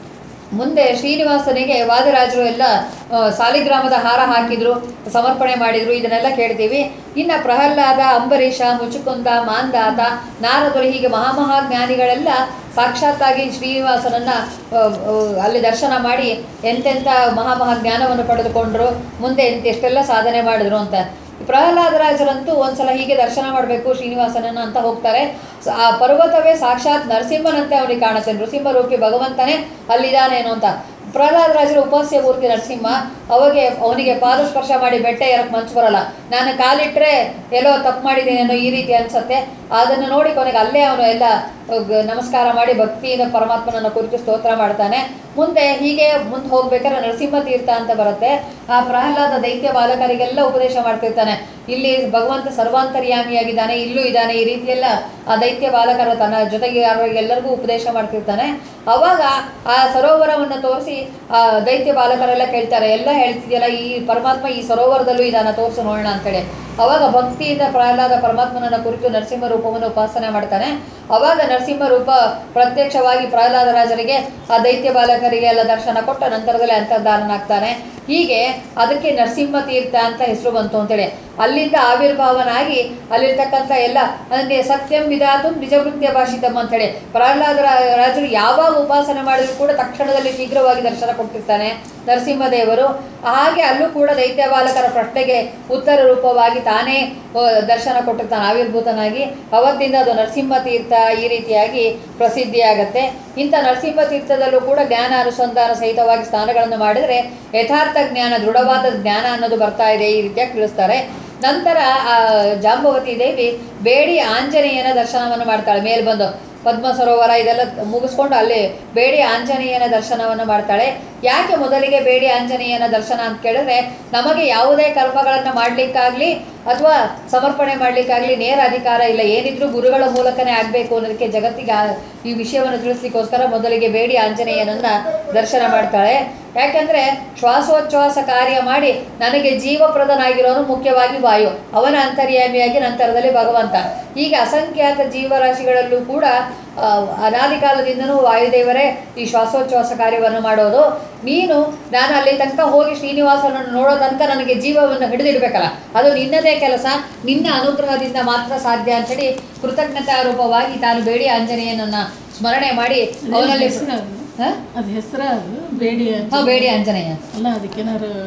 ಮುಂದೆ ಶ್ರೀನಿವಾಸನಿಗೆ ವಾದರಾಜರು ಎಲ್ಲ ಆ, ಸಾಲಿಗ್ರಾಮದ ಹಾರ ಹಾಕಿದ್ರು ಸಮರ್ಪಣೆ ಮಾಡಿದ್ರು ಇದನ್ನೆಲ್ಲ ಕೇಳ್ತೀವಿ ಇನ್ನು ಪ್ರಹ್ಲಾದ ಅಂಬರೀಷ ಮುಚುಕುಂದ ಮಾಂದಾತ ನಾರದರು ಹೀಗೆ ಮಹಾಮಹಾಜ್ಞಾನಿಗಳೆಲ್ಲ ಸಾಕ್ಷಾತ್ತಾಗಿ ಶ್ರೀನಿವಾಸನನ್ನ ಆ, ಆ, ಅಲ್ಲಿ ದರ್ಶನ ಮಾಡಿ ಎಂತೆಂಥ ಮಹಾಮಹಾ ಜ್ಞಾನವನ್ನು ಪಡೆದುಕೊಂಡ್ರು ಮುಂದೆ ಎಂತ ಎಷ್ಟೆಲ್ಲ ಸಾಧನೆ ಮಾಡಿದ್ರು ಅಂತ ಪ್ರಹ್ಲಾದರಾಜರಂತೂ ಒಂದ್ಸಲ ಹೀಗೆ ದರ್ಶನ ಮಾಡಬೇಕು ಶ್ರೀನಿವಾಸನನ್ನ ಅಂತ ಹೋಗ್ತಾರೆ ಸ- ಆ ಪರ್ವತವೇ ಸಾಕ್ಷಾತ್ ನರಸಿಂಹನಂತೆ ಅವನಿಗೆ ಕಾಣುತ್ತೆ ನರಸಿಂಹ ರೂಪಿ ಭಗವಂತನೇ ಅಲ್ಲಿದ್ದಾನೇನೋ ಅಂತ ಪ್ರಹ್ಲಾದರಾಜರ ಉಪಾಸ್ಯ ಮೂರ್ತಿ ನರಸಿಂಹ ಅವಾಗೆ ಅವನಿಗೆ ಪಾದಸ್ಪರ್ಶ ಮಾಡಿ ಬೆಟ್ಟ ಎರಕ್ಕೆ ಮನ್ಸು ಬರಲ್ಲ ನಾನು ಕಾಲಿಟ್ಟರೆ ಎಲ್ಲೋ ತಪ್ಪು ಮಾಡಿದ್ದೀನೇನೋ ಈ ರೀತಿ ಅನ್ಸತ್ತೆ ಅದನ್ನು ನೋಡಿ ಕೊನೆಗೆ ಅಲ್ಲೇ ಅವನು ಎಲ್ಲ ಗ- ನಮಸ್ಕಾರ ಮಾಡಿ ಭಕ್ತಿಯಿಂದ ಪರಮಾತ್ಮನನ್ನು ಕುರಿತು ಸ್ತೋತ್ರ ಮಾಡ್ತಾನೆ ಮುಂದೆ ಹೀಗೆ ಮುಂದೆ ಹೋಗ್ಬೇಕಾದ್ರೆ ನರಸಿಂಹ ತೀರ್ಥ ಅಂತ ಬರುತ್ತೆ ಆ ಪ್ರಹ್ಲಾದ ದೈತ್ಯ ಬಾಲಕರಿಗೆಲ್ಲ ಉಪದೇಶ ಮಾಡ್ತಿರ್ತಾನೆ ಇಲ್ಲಿ ಭಗವಂತ ಸರ್ವಾಂತರ್ಯಾಮಿಯಾಗಿದ್ದಾನೆ ಇಲ್ಲೂ ಇದ್ದಾನೆ ಈ ರೀತಿಯೆಲ್ಲ ಆ ದೈತ್ಯ ಬಾಲಕರ ತನ್ನ ಜೊತೆಗೆ ಎಲ್ಲರಿಗೂ ಉಪದೇಶ ಮಾಡ್ತಿರ್ತಾನೆ ಅವಾಗ ಆ ಸರೋವರವನ್ನು ತೋರಿಸಿ ಆ ದೈತ್ಯ ಬಾಲಕರೆಲ್ಲ ಕೇಳ್ತಾರೆ ಎಲ್ಲ ಹೇಳ್ತಿದೆಯಲ್ಲ ಈ ಪರಮಾತ್ಮ ಈ ಸರೋವರದಲ್ಲೂ ಇದಾನ ತೋರಿಸು ನೋಡೋಣ ಅಂತೇಳಿ ಅವಾಗ ಭಕ್ತಿಯಿಂದ ಪ್ರಹ್ಲಾದ ಪರಮಾತ್ಮನನ್ನ ಕುರಿತು ನರಸಿಂಹ ರೂಪವನ್ನು ಉಪಾಸನೆ ಮಾಡ್ತಾನೆ ಅವಾಗ ನರಸಿಂಹ ರೂಪ ಪ್ರತ್ಯಕ್ಷವಾಗಿ ಪ್ರಹ್ಲಾದ ರಾಜರಿಗೆ ಆ ದೈತ್ಯ ಬಾಲಕರಿಗೆ ಎಲ್ಲ ದರ್ಶನ ಕೊಟ್ಟ ನಂತರದಲ್ಲಿ ಅಂತರ್ಧಾನನಾಗ್ತಾನೆ ಹೀಗೆ ಅದಕ್ಕೆ ನರಸಿಂಹ ತೀರ್ಥ ಅಂತ ಹೆಸರು ಬಂತು ಅಂತೇಳಿ ಅಲ್ಲಿಂದ ಆವಿರ್ಭಾವನಾಗಿ ಅಲ್ಲಿರ್ತಕ್ಕಂಥ ಎಲ್ಲ ಅಂದರೆ ಸತ್ಯಂ ವಿಧಾತು ನಿಜವೃತ್ಯ ಭಾಷಿತಂ ಅಂತೇಳಿ ಪ್ರಹ್ಲಾದ ರಾ- ರಾಜರು ಯಾವಾಗ ಉಪಾಸನೆ ಮಾಡಿದ್ರು ಕೂಡ ತಕ್ಷಣದಲ್ಲಿ ಶೀಘ್ರವಾಗಿ ದರ್ಶನ ಕೊಟ್ಟಿರ್ತಾನೆ ನರಸಿಂಹದೇವರು ಹಾಗೆ ಅಲ್ಲೂ ಕೂಡ ದೈತ್ಯ ಬಾಲಕರ ಪ್ರಶ್ನೆಗೆ ಉತ್ತರ ರೂಪವಾಗಿ ತಾನೇ ಆ, ದರ್ಶನ ಕೊಟ್ಟಿರ್ತಾನೆ ಆವಿರ್ಭೂತನಾಗಿ ಅವತ್ತಿಂದ ಅದು ನರಸಿಂಹ ತೀರ್ಥ ಈ ರೀತಿಯಾಗಿ ಪ್ರಸಿದ್ಧಿಯಾಗತ್ತೆ ಇಂಥ ನರಸಿಂಹ ತೀರ್ಥದಲ್ಲೂ ಕೂಡ ಜ್ಞಾನ ಅನುಸಂಧಾನ ಸಹಿತವಾಗಿ ಸ್ನಾನಗಳನ್ನು ಮಾಡಿದರೆ ಯಥಾರ್ಥ ಜ್ಞಾನ ದೃಢವಾದ ಜ್ಞಾನ ಅನ್ನೋದು ಬರ್ತಾ ಇದೆ ಈ ರೀತಿಯಾಗಿ ತಿಳಿಸ್ತಾರೆ ನಂತರ ಆ ಜಾಂಬವತಿ ದೇವಿ ಬೇಡಿ ಆಂಜನೇಯನ ದರ್ಶನವನ್ನು ಮಾಡ್ತಾಳೆ ಮೇಲೆ ಬಂದು ಪದ್ಮ ಸರೋವರ ಇದೆಲ್ಲ ಮುಗಿಸ್ಕೊಂಡು ಅಲ್ಲಿ ಬೇಡಿ ಆಂಜನೇಯನ ದರ್ಶನವನ್ನು ಮಾಡ್ತಾಳೆ ಯಾಕೆ ಮೊದಲಿಗೆ ಬೇಡಿ ಆಂಜನೇಯನ ದರ್ಶನ ಅಂತ ಕೇಳಿದ್ರೆ ನಮಗೆ ಯಾವುದೇ ಕರ್ಮಗಳನ್ನು ಮಾಡಲಿಕ್ಕಾಗಲಿ ಅಥವಾ ಸಮರ್ಪಣೆ ಮಾಡಲಿಕ್ಕಾಗಲಿ ನೇರ ಅಧಿಕಾರ ಇಲ್ಲ ಏನಿದ್ರೂ ಗುರುಗಳ ಮೂಲಕನೇ ಆಗಬೇಕು ಅನ್ನೋದಕ್ಕೆ ಜಗತ್ತಿಗೆ ಆ- ಈ ವಿಷಯವನ್ನು ತಿಳಿಸ್ಲಿಕ್ಕೋಸ್ಕರ ಮೊದಲಿಗೆ ಬೇಡಿ ಆಂಜನೇಯನನ್ನ ದರ್ಶನ ಮಾಡ್ತಾಳೆ ಯಾಕೆಂದ್ರೆ ಶ್ವಾಸೋಚ್ಛ್ವಾಸ ಕಾರ್ಯ ಮಾಡಿ ನನಗೆ ಜೀವಪ್ರದನಾಗಿರೋನು ಮುಖ್ಯವಾಗಿ ವಾಯು ಅವನ ಅಂತರ್ಯಾಮಿಯಾಗಿ ನಂತರದಲ್ಲಿ ಭಗವಂತ ಹೀಗೆ ಅಸಂಖ್ಯಾತ ಜೀವರಾಶಿಗಳಲ್ಲೂ ಕೂಡ ಆ, ಅನಾದಿ ಕಾಲದಿಂದನೂ ವಾಯುದೇವರೇ ಈ ಶ್ವಾಸೋಚ್ಛ್ವಾಸ ಕಾರ್ಯವನ್ನು ಮಾಡೋದು ನೀನು ನಾನು ಅಲ್ಲಿ ತನಕ ಹೋಗಿ ಶ್ರೀನಿವಾಸನನ್ನು ನೋಡೋ ತನಕ ನನಗೆ ಜೀವವನ್ನು ಹಿಡಿದಿಡ್ಬೇಕಲ್ಲ ಅದು ನಿನ್ನದೇ ಕೆಲಸ ನಿನ್ನ ಅನುಗ್ರಹದಿಂದ ಮಾತ್ರ ಸಾಧ್ಯ ಅಂತೇಳಿ ಕೃತಜ್ಞತಾ ರೂಪವಾಗಿ ತಾನು ಬೇಡಿ ಆಂಜನೇಯನನ್ನ ಸ್ಮರಣೆ ಮಾಡಿ ಅವನಲ್ಲಿ ಹೆಸರು ಅದು ಹ? ಅದು ಹೆಸರ ಅದು ಬೇಡಿ ಅಂತ ಹಾ ಬೇಡಿ ಆಂಜನೇಯ ಅಲ್ಲ ಅದಕ್ಕೇನಾರು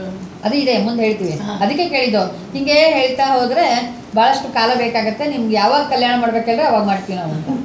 ಅದು ಇದೆ ಮುಂದೆ ಹೇಳ್ತೀವಿ ಹಾ. ಅದಕ್ಕೆ ಕೇಳಿದ್ದು ಹಿಂಗೆ ಹೇಳ್ತಾ ಹೋದ್ರೆ ಬಹಳಷ್ಟು ಕಾಲ ಬೇಕಾಗತ್ತೆ ನಿಮ್ಗೆ ಯಾವಾಗ ಕಲ್ಯಾಣ ಮಾಡ್ಬೇಕಂದ್ರೆ ಅವಾಗ ಮಾಡ್ತೀವಿ ನಾವು ಅಂತ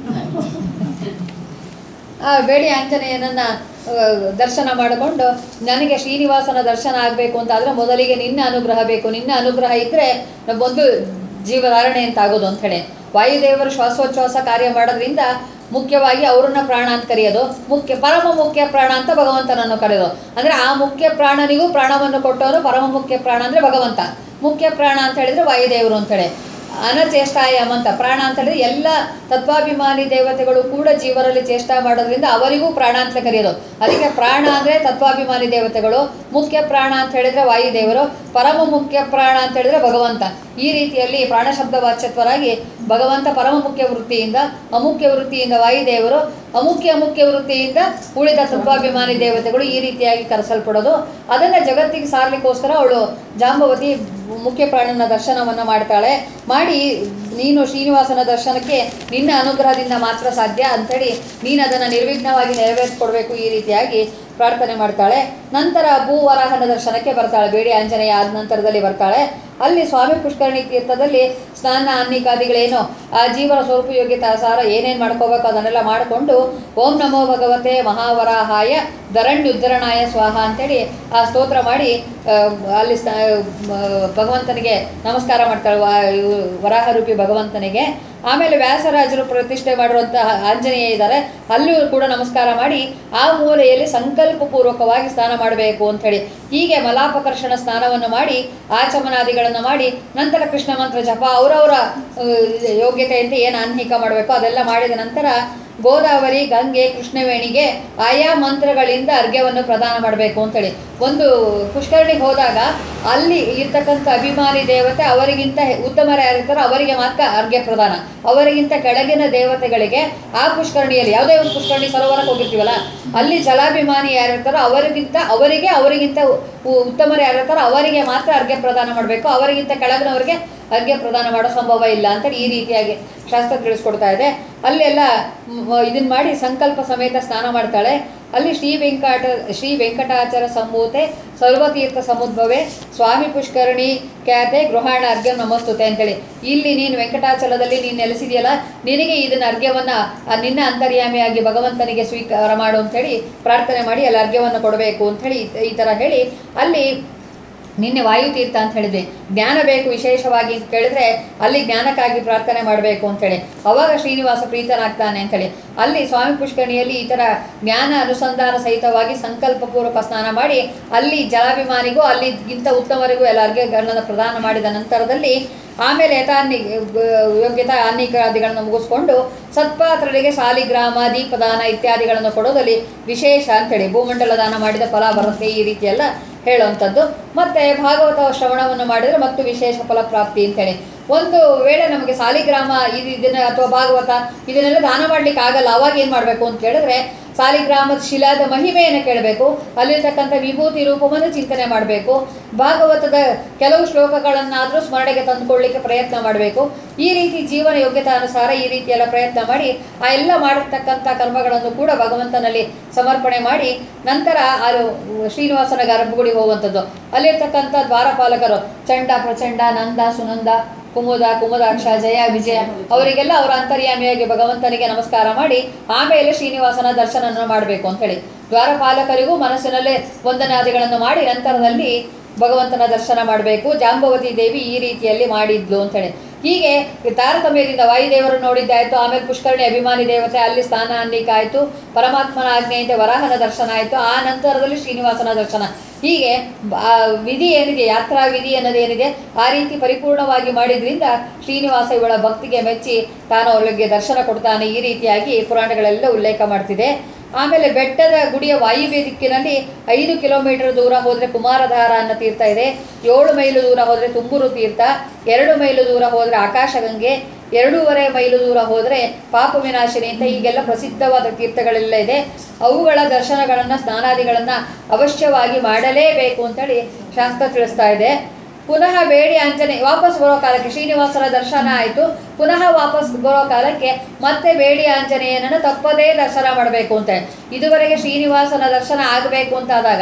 ಆ ಬೇಡಿ ಆಂಜನೇಯನನ್ನ ಆ, ದರ್ಶನ ಮಾಡಿಕೊಂಡು ನನಗೆ ಶ್ರೀನಿವಾಸನ ದರ್ಶನ ಆಗಬೇಕು ಅಂತ ಆದರೆ ಮೊದಲಿಗೆ ನಿನ್ನ ಅನುಗ್ರಹ ಬೇಕು ನಿನ್ನ ಅನುಗ್ರಹ ಇದ್ದರೆ ಒಂದು ಜೀವಧಾರಣೆ ಅಂತ ಆಗೋದು ಅಂತ ಹೇಳಿ ವಾಯುದೇವರು ಶ್ವಾಸೋಚ್ಛ್ವಾಸ ಕಾರ್ಯ ಮಾಡೋದ್ರಿಂದ ಮುಖ್ಯವಾಗಿ ಅವ್ರನ್ನ ಪ್ರಾಣ ಅಂತ ಕರೆಯೋದು ಮುಖ್ಯ ಪರಮ ಮುಖ್ಯ ಪ್ರಾಣ ಅಂತ ಭಗವಂತನನ್ನು ಕರೆಯೋದು ಅಂದರೆ ಆ ಮುಖ್ಯ ಪ್ರಾಣನಿಗೂ ಪ್ರಾಣವನ್ನು ಕೊಟ್ಟವನು ಪರಮ ಮುಖ್ಯ ಪ್ರಾಣ ಅಂದರೆ ಭಗವಂತ ಮುಖ್ಯ ಪ್ರಾಣ ಅಂತ ಹೇಳಿದರೆ ವಾಯುದೇವರು ಅಂತೇಳಿ ಅನಚೇಷ್ಟಾಯಂ ಅಂತ ಪ್ರಾಣ ಅಂತ ಹೇಳಿದ್ರೆ ಎಲ್ಲ ತತ್ವಾಭಿಮಾನಿ ದೇವತೆಗಳು ಕೂಡ ಜೀವರಲ್ಲಿ ಚೇಷ್ಟ ಮಾಡೋದ್ರಿಂದ ಅವರಿಗೂ ಪ್ರಾಣ ಅಂತ ಕರೆಯೋದು ಅದಕ್ಕೆ ಪ್ರಾಣ ಅಂದರೆ ತತ್ವಾಭಿಮಾನಿ ದೇವತೆಗಳು ಮುಖ್ಯ ಪ್ರಾಣ ಅಂತ ಹೇಳಿದ್ರೆ ವಾಯುದೇವರು ಪರಮ ಮುಖ್ಯ ಪ್ರಾಣ ಅಂತ ಹೇಳಿದ್ರೆ ಭಗವಂತ ಈ ರೀತಿಯಲ್ಲಿ ಪ್ರಾಣ ಶಬ್ದ ವಾಚ್ಯತ್ವರಾಗಿ ಭಗವಂತ ಪರಮ ಮುಖ್ಯ ವೃತ್ತಿಯಿಂದ ಅಮುಖ್ಯ ವೃತ್ತಿಯಿಂದ ವಾಯುದೇವರು ಅಮುಖ್ಯ ಅಮುಖ್ಯ ವೃತ್ತಿಯಿಂದ ಉಳಿದ ತತ್ವಾಭಿಮಾನಿ ದೇವತೆಗಳು ಈ ರೀತಿಯಾಗಿ ಕರೆಸಲ್ಪಡೋದು ಅದನ್ನು ಜಗತ್ತಿಗೆ ಸಾರಲಿಕ್ಕೋಸ್ಕರ ಅವಳು ಜಾಂಬವತಿ ಮುಖ್ಯ ಪ್ರಾಣನ ದರ್ಶನವನ್ನು ಮಾಡ್ತಾಳೆ ಮಾಡಿ ನೀನು ಶ್ರೀನಿವಾಸನ ದರ್ಶನಕ್ಕೆ ನಿನ್ನ ಅನುಗ್ರಹದಿಂದ ಮಾತ್ರ ಸಾಧ್ಯ ಅಂಥೇಳಿ ನೀನು ಅದನ್ನು ನಿರ್ವಿಘ್ನವಾಗಿ ನೆರವೇರಿಸ್ಕೊಡ್ಬೇಕು ಈ ರೀತಿಯಾಗಿ ಪ್ರಾರ್ಥನೆ ಮಾಡ್ತಾಳೆ ನಂತರ ಭೂವರಾಹನ ದರ್ಶನಕ್ಕೆ ಬರ್ತಾಳೆ ಬೇಡಿ ಆಂಜನೇಯ ಆದ ನಂತರದಲ್ಲಿ ಬರ್ತಾಳೆ ಅಲ್ಲಿ ಸ್ವಾಮಿ ಪುಷ್ಕರಣಿ ತೀರ್ಥದಲ್ಲಿ ಸ್ನಾನ ಅನ್ನಿಕಾದಿಗಳೇನು ಆ ಜೀವನ ಸ್ವರೂಪ ಯೋಗ್ಯತಾ ಸಾರ ಏನೇನು ಮಾಡ್ಕೋಬೇಕು ಅದನ್ನೆಲ್ಲ ಮಾಡಿಕೊಂಡು ಓಂ ನಮೋ ಭಗವತೆ ಮಹಾವರಾಹಾಯ ಧರಣ್ಯುದ್ಧರಣಾಯ ಸ್ವಾಹ ಅಂತೇಳಿ ಆ ಸ್ತೋತ್ರ ಮಾಡಿ ಆ, ಅಲ್ಲಿ ಸ್ನ ಮ, ಭಗವಂತನಿಗೆ ನಮಸ್ಕಾರ ಮಾಡ್ತಾಳೆ ವಾ ಇವ್ರು ವರಾಹರೂಪಿ ಭಗವಂತನಿಗೆ ಆಮೇಲೆ ವ್ಯಾಸರಾಜರು ಪ್ರತಿಷ್ಠೆ ಮಾಡಿರುವಂತಹ ಆಂಜನೇಯ ಇದ್ದಾರೆ ಅಲ್ಲಿಯೂ ಕೂಡ ನಮಸ್ಕಾರ ಮಾಡಿ ಆ ಮೂಲೆಯಲ್ಲಿ ಸಂಕಲ್ಪಪೂರ್ವಕವಾಗಿ ಸ್ನಾನ ಮಾಡಬೇಕು ಅಂಥೇಳಿ ಹೀಗೆ ಮಲಾಪಕರ್ಷಣ ಸ್ನಾನವನ್ನು ಮಾಡಿ ಆಚಮನಾದಿಗಳನ್ನು ಮಾಡಿ ನಂತರ ಕೃಷ್ಣ ಮಂತ್ರ ಜಪ ಅವರವರ ಯೋಗ್ಯತೆಯಿಂದ ಏನು ಆನ್ಹಿಕ ಮಾಡಬೇಕು ಅದೆಲ್ಲ ಮಾಡಿದ ನಂತರ ಗೋದಾವರಿ ಗಂಗೆ ಕೃಷ್ಣವೇಣಿಗೆ ಆಯಾ ಮಂತ್ರಗಳಿಂದ ಅರ್ಘ್ಯವನ್ನು ಪ್ರದಾನ ಮಾಡಬೇಕು ಅಂತೇಳಿ ಒಂದು ಪುಷ್ಕರಣಿಗೆ ಹೋದಾಗ ಅಲ್ಲಿ ಇರ್ತಕ್ಕಂಥ ಅಭಿಮಾನಿ ದೇವತೆ ಅವರಿಗಿಂತ ಹೆ- ಉತ್ತಮರು ಯಾರಿರ್ತಾರೋ ಅವರಿಗೆ ಮಾತ್ರ ಅರ್ಘ್ಯ ಪ್ರದಾನ ಅವರಿಗಿಂತ ಕೆಳಗಿನ ದೇವತೆಗಳಿಗೆ ಆ ಪುಷ್ಕರಣಿಯಲ್ಲಿ ಯಾವುದೇ ಒಂದು ಪುಷ್ಕರಣಿ ಸರೋವರಕ್ಕೆ ಹೋಗಿರ್ತೀವಲ್ಲ ಅಲ್ಲಿ ಜಲಾಭಿಮಾನಿ ಯಾರಿರ್ತಾರೋ ಅವರಿಗಿಂತ ಅವರಿಗೆ ಅವರಿಗಿಂತ ಉ- ಉ- ಉತ್ತಮರು ಯಾರಿರ್ತಾರೋ ಅವರಿಗೆ ಮಾತ್ರ ಅರ್ಘ್ಯ ಪ್ರದಾನ ಮಾಡಬೇಕು ಅವರಿಗಿಂತ ಕೆಳಗಿನವರಿಗೆ ಅರ್ಘ್ಯ ಪ್ರದಾನ ಮಾಡೋ ಸಂಭವ ಇಲ್ಲ ಅಂತ ಈ ರೀತಿಯಾಗಿ ಶಾಸ್ತ್ರ ತಿಳಿಸ್ಕೊಡ್ತಾ ಇದೆ ಅಲ್ಲೆಲ್ಲ ಇದನ್ನ ಮಾಡಿ ಸಂಕಲ್ಪ ಸಮೇತ ಸ್ನಾನ ಮಾಡ್ತಾಳೆ ಅಲ್ಲಿ ಶ್ರೀ ವೆಂಕಟ ಶ್ರೀ ವೆಂಕಟಾಚಲ ಸಂಭೂತೆ ಸರ್ವತೀರ್ಥ ಸಮುದ್ಭವೆ ಸ್ವಾಮಿ ಪುಷ್ಕರಣಿ ಖ್ಯಾತೆ ಗೃಹಾಣ ಅರ್ಘ್ಯ ನಮಸ್ತುತೆ ಅಂತೇಳಿ ಇಲ್ಲಿ ನೀನು ವೆಂಕಟಾಚಲದಲ್ಲಿ ನೀನು ನೆಲೆಸಿದೆಯಲ್ಲ ನಿನಗೆ ಇದನ್ನ ಅರ್ಘ್ಯವನ್ನು ಆ ನಿನ್ನ ಅಂತರ್ಯಾಮಿಯಾಗಿ ಭಗವಂತನಿಗೆ ಸ್ವೀಕಾರ ಮಾಡು ಅಂತೇಳಿ ಪ್ರಾರ್ಥನೆ ಮಾಡಿ ಅಲ್ಲಿ ಅರ್ಘ್ಯವನ್ನು ಕೊಡಬೇಕು ಅಂಥೇಳಿ ಈ- ಈ ಥರ ಹೇಳಿ ಅಲ್ಲಿ ನಿನ್ನೆ ವಾಯುತೀರ್ಥ ಅಂತ ಹೇಳಿದೆ ಜ್ಞಾನ ಬೇಕು ವಿಶೇಷವಾಗಿ ಅಂತ ಕೇಳಿದ್ರೆ ಅಲ್ಲಿ ಜ್ಞಾನಕ್ಕಾಗಿ ಪ್ರಾರ್ಥನೆ ಮಾಡಬೇಕು ಅಂತೇಳಿ ಅವಾಗ ಶ್ರೀನಿವಾಸ ಪ್ರೀತನಾಗ್ತಾನೆ ಅಂತೇಳಿ ಅಲ್ಲಿ ಸ್ವಾಮಿ ಪುಷ್ಕರಣಿಯಲ್ಲಿ ಈ ಥರ ಜ್ಞಾನ ಅನುಸಂಧಾನ ಸಹಿತವಾಗಿ ಸಂಕಲ್ಪಪೂರ್ವಕ ಸ್ನಾನ ಮಾಡಿ ಅಲ್ಲಿ ಜಲಾಭಿಮಾನಿಗೂ ಅಲ್ಲಿಗಿಂತ ಉತ್ತಮರಿಗೂ ಎಲ್ಲ ಅರ್ಘ್ಯಗಳನ್ನು ಪ್ರದಾನ ಮಾಡಿದ ನಂತರದಲ್ಲಿ ಆಮೇಲೆ ಯಥಾನ್ನಿ ಯೋಗ್ಯತಾ ಅನ್ನಿಕಾದಿಗಳನ್ನು ಮುಗಿಸ್ಕೊಂಡು ಸತ್ಪಾತ್ರರಿಗೆ ಶಾಲಿಗ್ರಾಮ ದೀಪದಾನ ಇತ್ಯಾದಿಗಳನ್ನು ಕೊಡೋದಲ್ಲಿ ವಿಶೇಷ ಅಂತೇಳಿ ಭೂಮಂಡಲ ದಾನ ಮಾಡಿದ ಫಲ ಬರುತ್ತೆ ಈ ರೀತಿಯೆಲ್ಲ ಹೇಳುವಂಥದ್ದು ಮತ್ತು ಭಾಗವತ ಶ್ರವಣವನ್ನು ಮಾಡಿದರೆ ಮತ್ತು ವಿಶೇಷ ಫಲಪ್ರಾಪ್ತಿ ಅಂತೇಳಿ ಒಂದು ವೇಳೆ ನಮಗೆ ಸಾಲಿಗ್ರಾಮ ಇದು ಇದನ್ನ ಅಥವಾ ಭಾಗವತ ಇದನ್ನೆಲ್ಲ ದಾನ ಮಾಡ್ಲಿಕ್ಕೆ ಆಗಲ್ಲ ಅವಾಗ ಏನು ಮಾಡಬೇಕು ಅಂತ ಕೇಳಿದ್ರೆ ಸಾಲಿಗ್ರಾಮದ ಶಿಲಾದ ಮಹಿಮೆಯನ್ನು ಕೇಳಬೇಕು ಅಲ್ಲಿರ್ತಕ್ಕಂಥ ವಿಭೂತಿ ರೂಪವನ್ನು ಚಿಂತನೆ ಮಾಡಬೇಕು ಭಾಗವತದ ಕೆಲವು ಶ್ಲೋಕಗಳನ್ನಾದರೂ ಸ್ಮರಣೆಗೆ ತಂದುಕೊಳ್ಳಿಕ್ಕೆ ಪ್ರಯತ್ನ ಮಾಡಬೇಕು ಈ ರೀತಿ ಜೀವನ ಯೋಗ್ಯತಾನುಸಾರ ಈ ರೀತಿ ಎಲ್ಲ ಪ್ರಯತ್ನ ಮಾಡಿ ಆ ಎಲ್ಲ ಮಾಡಿರ್ತಕ್ಕಂಥ ಕರ್ಮಗಳನ್ನು ಕೂಡ ಭಗವಂತನಲ್ಲಿ ಸಮರ್ಪಣೆ ಮಾಡಿ ನಂತರ ಅದು ಶ್ರೀನಿವಾಸನ ಗರ್ಭಗುಡಿ ಹೋಗುವಂಥದ್ದು ಅಲ್ಲಿರ್ತಕ್ಕಂಥ ದ್ವಾರಪಾಲಕರು ಚಂಡ ಪ್ರಚಂಡ ನಂದ ಸುನಂದ ಕುಮುದ ಕುಮುದಾಕ್ಷ ಜಯ ವಿಜಯ ಅವರಿಗೆಲ್ಲ ಅವರ ಅಂತರ್ಯಾಮಿಯಾಗಿ ಭಗವಂತನಿಗೆ ನಮಸ್ಕಾರ ಮಾಡಿ ಆಮೇಲೆ ಶ್ರೀನಿವಾಸನ ದರ್ಶನ ಮಾಡಬೇಕು ಅಂತ ಹೇಳಿ ದ್ವಾರಪಾಲಕರಿಗೂ ಮನಸ್ಸಿನಲ್ಲೇ ವಂದನಾದಿಗಳನ್ನು ಮಾಡಿ ನಂತರದಲ್ಲಿ ಭಗವಂತನ ದರ್ಶನ ಮಾಡಬೇಕು ಜಾಂಬವತಿ ದೇವಿ ಈ ರೀತಿಯಲ್ಲಿ ಮಾಡಿದ್ಲು ಅಂತೇಳಿ ಹೀಗೆ ತಾರತಮ್ಯದಿಂದ ವಾಯುದೇವರು ನೋಡಿದ್ದಾಯಿತು ಆಮೇಲೆ ಪುಷ್ಕರಣಿ ಅಭಿಮಾನಿ ದೇವತೆ ಅಲ್ಲಿ ಸ್ಥಾನ ಅನ್ನಿಕ್ಕೆ ಆಯಿತು ಪರಮಾತ್ಮನ ಆಜ್ಞೆಯಿಂದ ವರಾಹನ ದರ್ಶನ ಆಯಿತು ಆ ನಂತರದಲ್ಲಿ ಶ್ರೀನಿವಾಸನ ದರ್ಶನ ಹೀಗೆ ಬ- ಆ ವಿಧಿ ಏನಿದೆ ಯಾತ್ರಾ ವಿಧಿ ಅನ್ನೋದೇನಿದೆ ಆ ರೀತಿ ಪರಿಪೂರ್ಣವಾಗಿ ಮಾಡಿದ್ರಿಂದ ಶ್ರೀನಿವಾಸ ಇವಳ ಭಕ್ತಿಗೆ ಮೆಚ್ಚಿ ತಾನು ಅವಳಿಗೆ ದರ್ಶನ ಕೊಡ್ತಾನೆ ಈ ರೀತಿಯಾಗಿ ಪುರಾಣಗಳೆಲ್ಲ ಉಲ್ಲೇಖ ಮಾಡ್ತಿದೆ ಆಮೇಲೆ ಬೆಟ್ಟದ ಗುಡಿಯ ವಾಯುವ್ಯ ದಿಕ್ಕಿನಲ್ಲಿ ಐದು ಕಿಲೋಮೀಟರ್ ದೂರ ಹೋದರೆ ಕುಮಾರಧಾರ ಅನ್ನೋ ತೀರ್ಥ ಇದೆ ಏಳು ಮೈಲು ದೂರ ಹೋದರೆ ತುಂಬೂರು ತೀರ್ಥ ಎರಡು ಮೈಲು ದೂರ ಹೋದರೆ ಆಕಾಶಗಂಗೆ ಎರಡೂವರೆ ಮೈಲು ದೂರ ಹೋದರೆ ಪಾಪ ವಿನಾಶಿನಿ ಅಂತ ಹೀಗೆಲ್ಲ ಪ್ರಸಿದ್ಧವಾದ ತೀರ್ಥಗಳೆಲ್ಲ ಇದೆ ಅವುಗಳ ದರ್ಶನಗಳನ್ನು ಸ್ನಾನಾದಿಗಳನ್ನು ಅವಶ್ಯವಾಗಿ ಮಾಡಲೇಬೇಕು ಅಂತೇಳಿ ಶಾಸ್ತ್ರ ತಿಳಿಸ್ತಾ ಇದೆ ಪುನಃ ಬೇಡಿ ಆಂಜನೇಯ ವಾಪಸ್ ಬರೋ ಕಾಲಕ್ಕೆ ಶ್ರೀನಿವಾಸನ ದರ್ಶನ ಆಯಿತು ಪುನಃ ವಾಪಸ್ ಬರೋ ಕಾಲಕ್ಕೆ ಮತ್ತೆ ಬೇಡಿ ಆಂಜನೇಯನನ್ನು ತಪ್ಪದೇ ದರ್ಶನ ಮಾಡಬೇಕು ಅಂತ ಇದುವರೆಗೆ ಶ್ರೀನಿವಾಸನ ದರ್ಶನ ಆಗಬೇಕು ಅಂತಾದಾಗ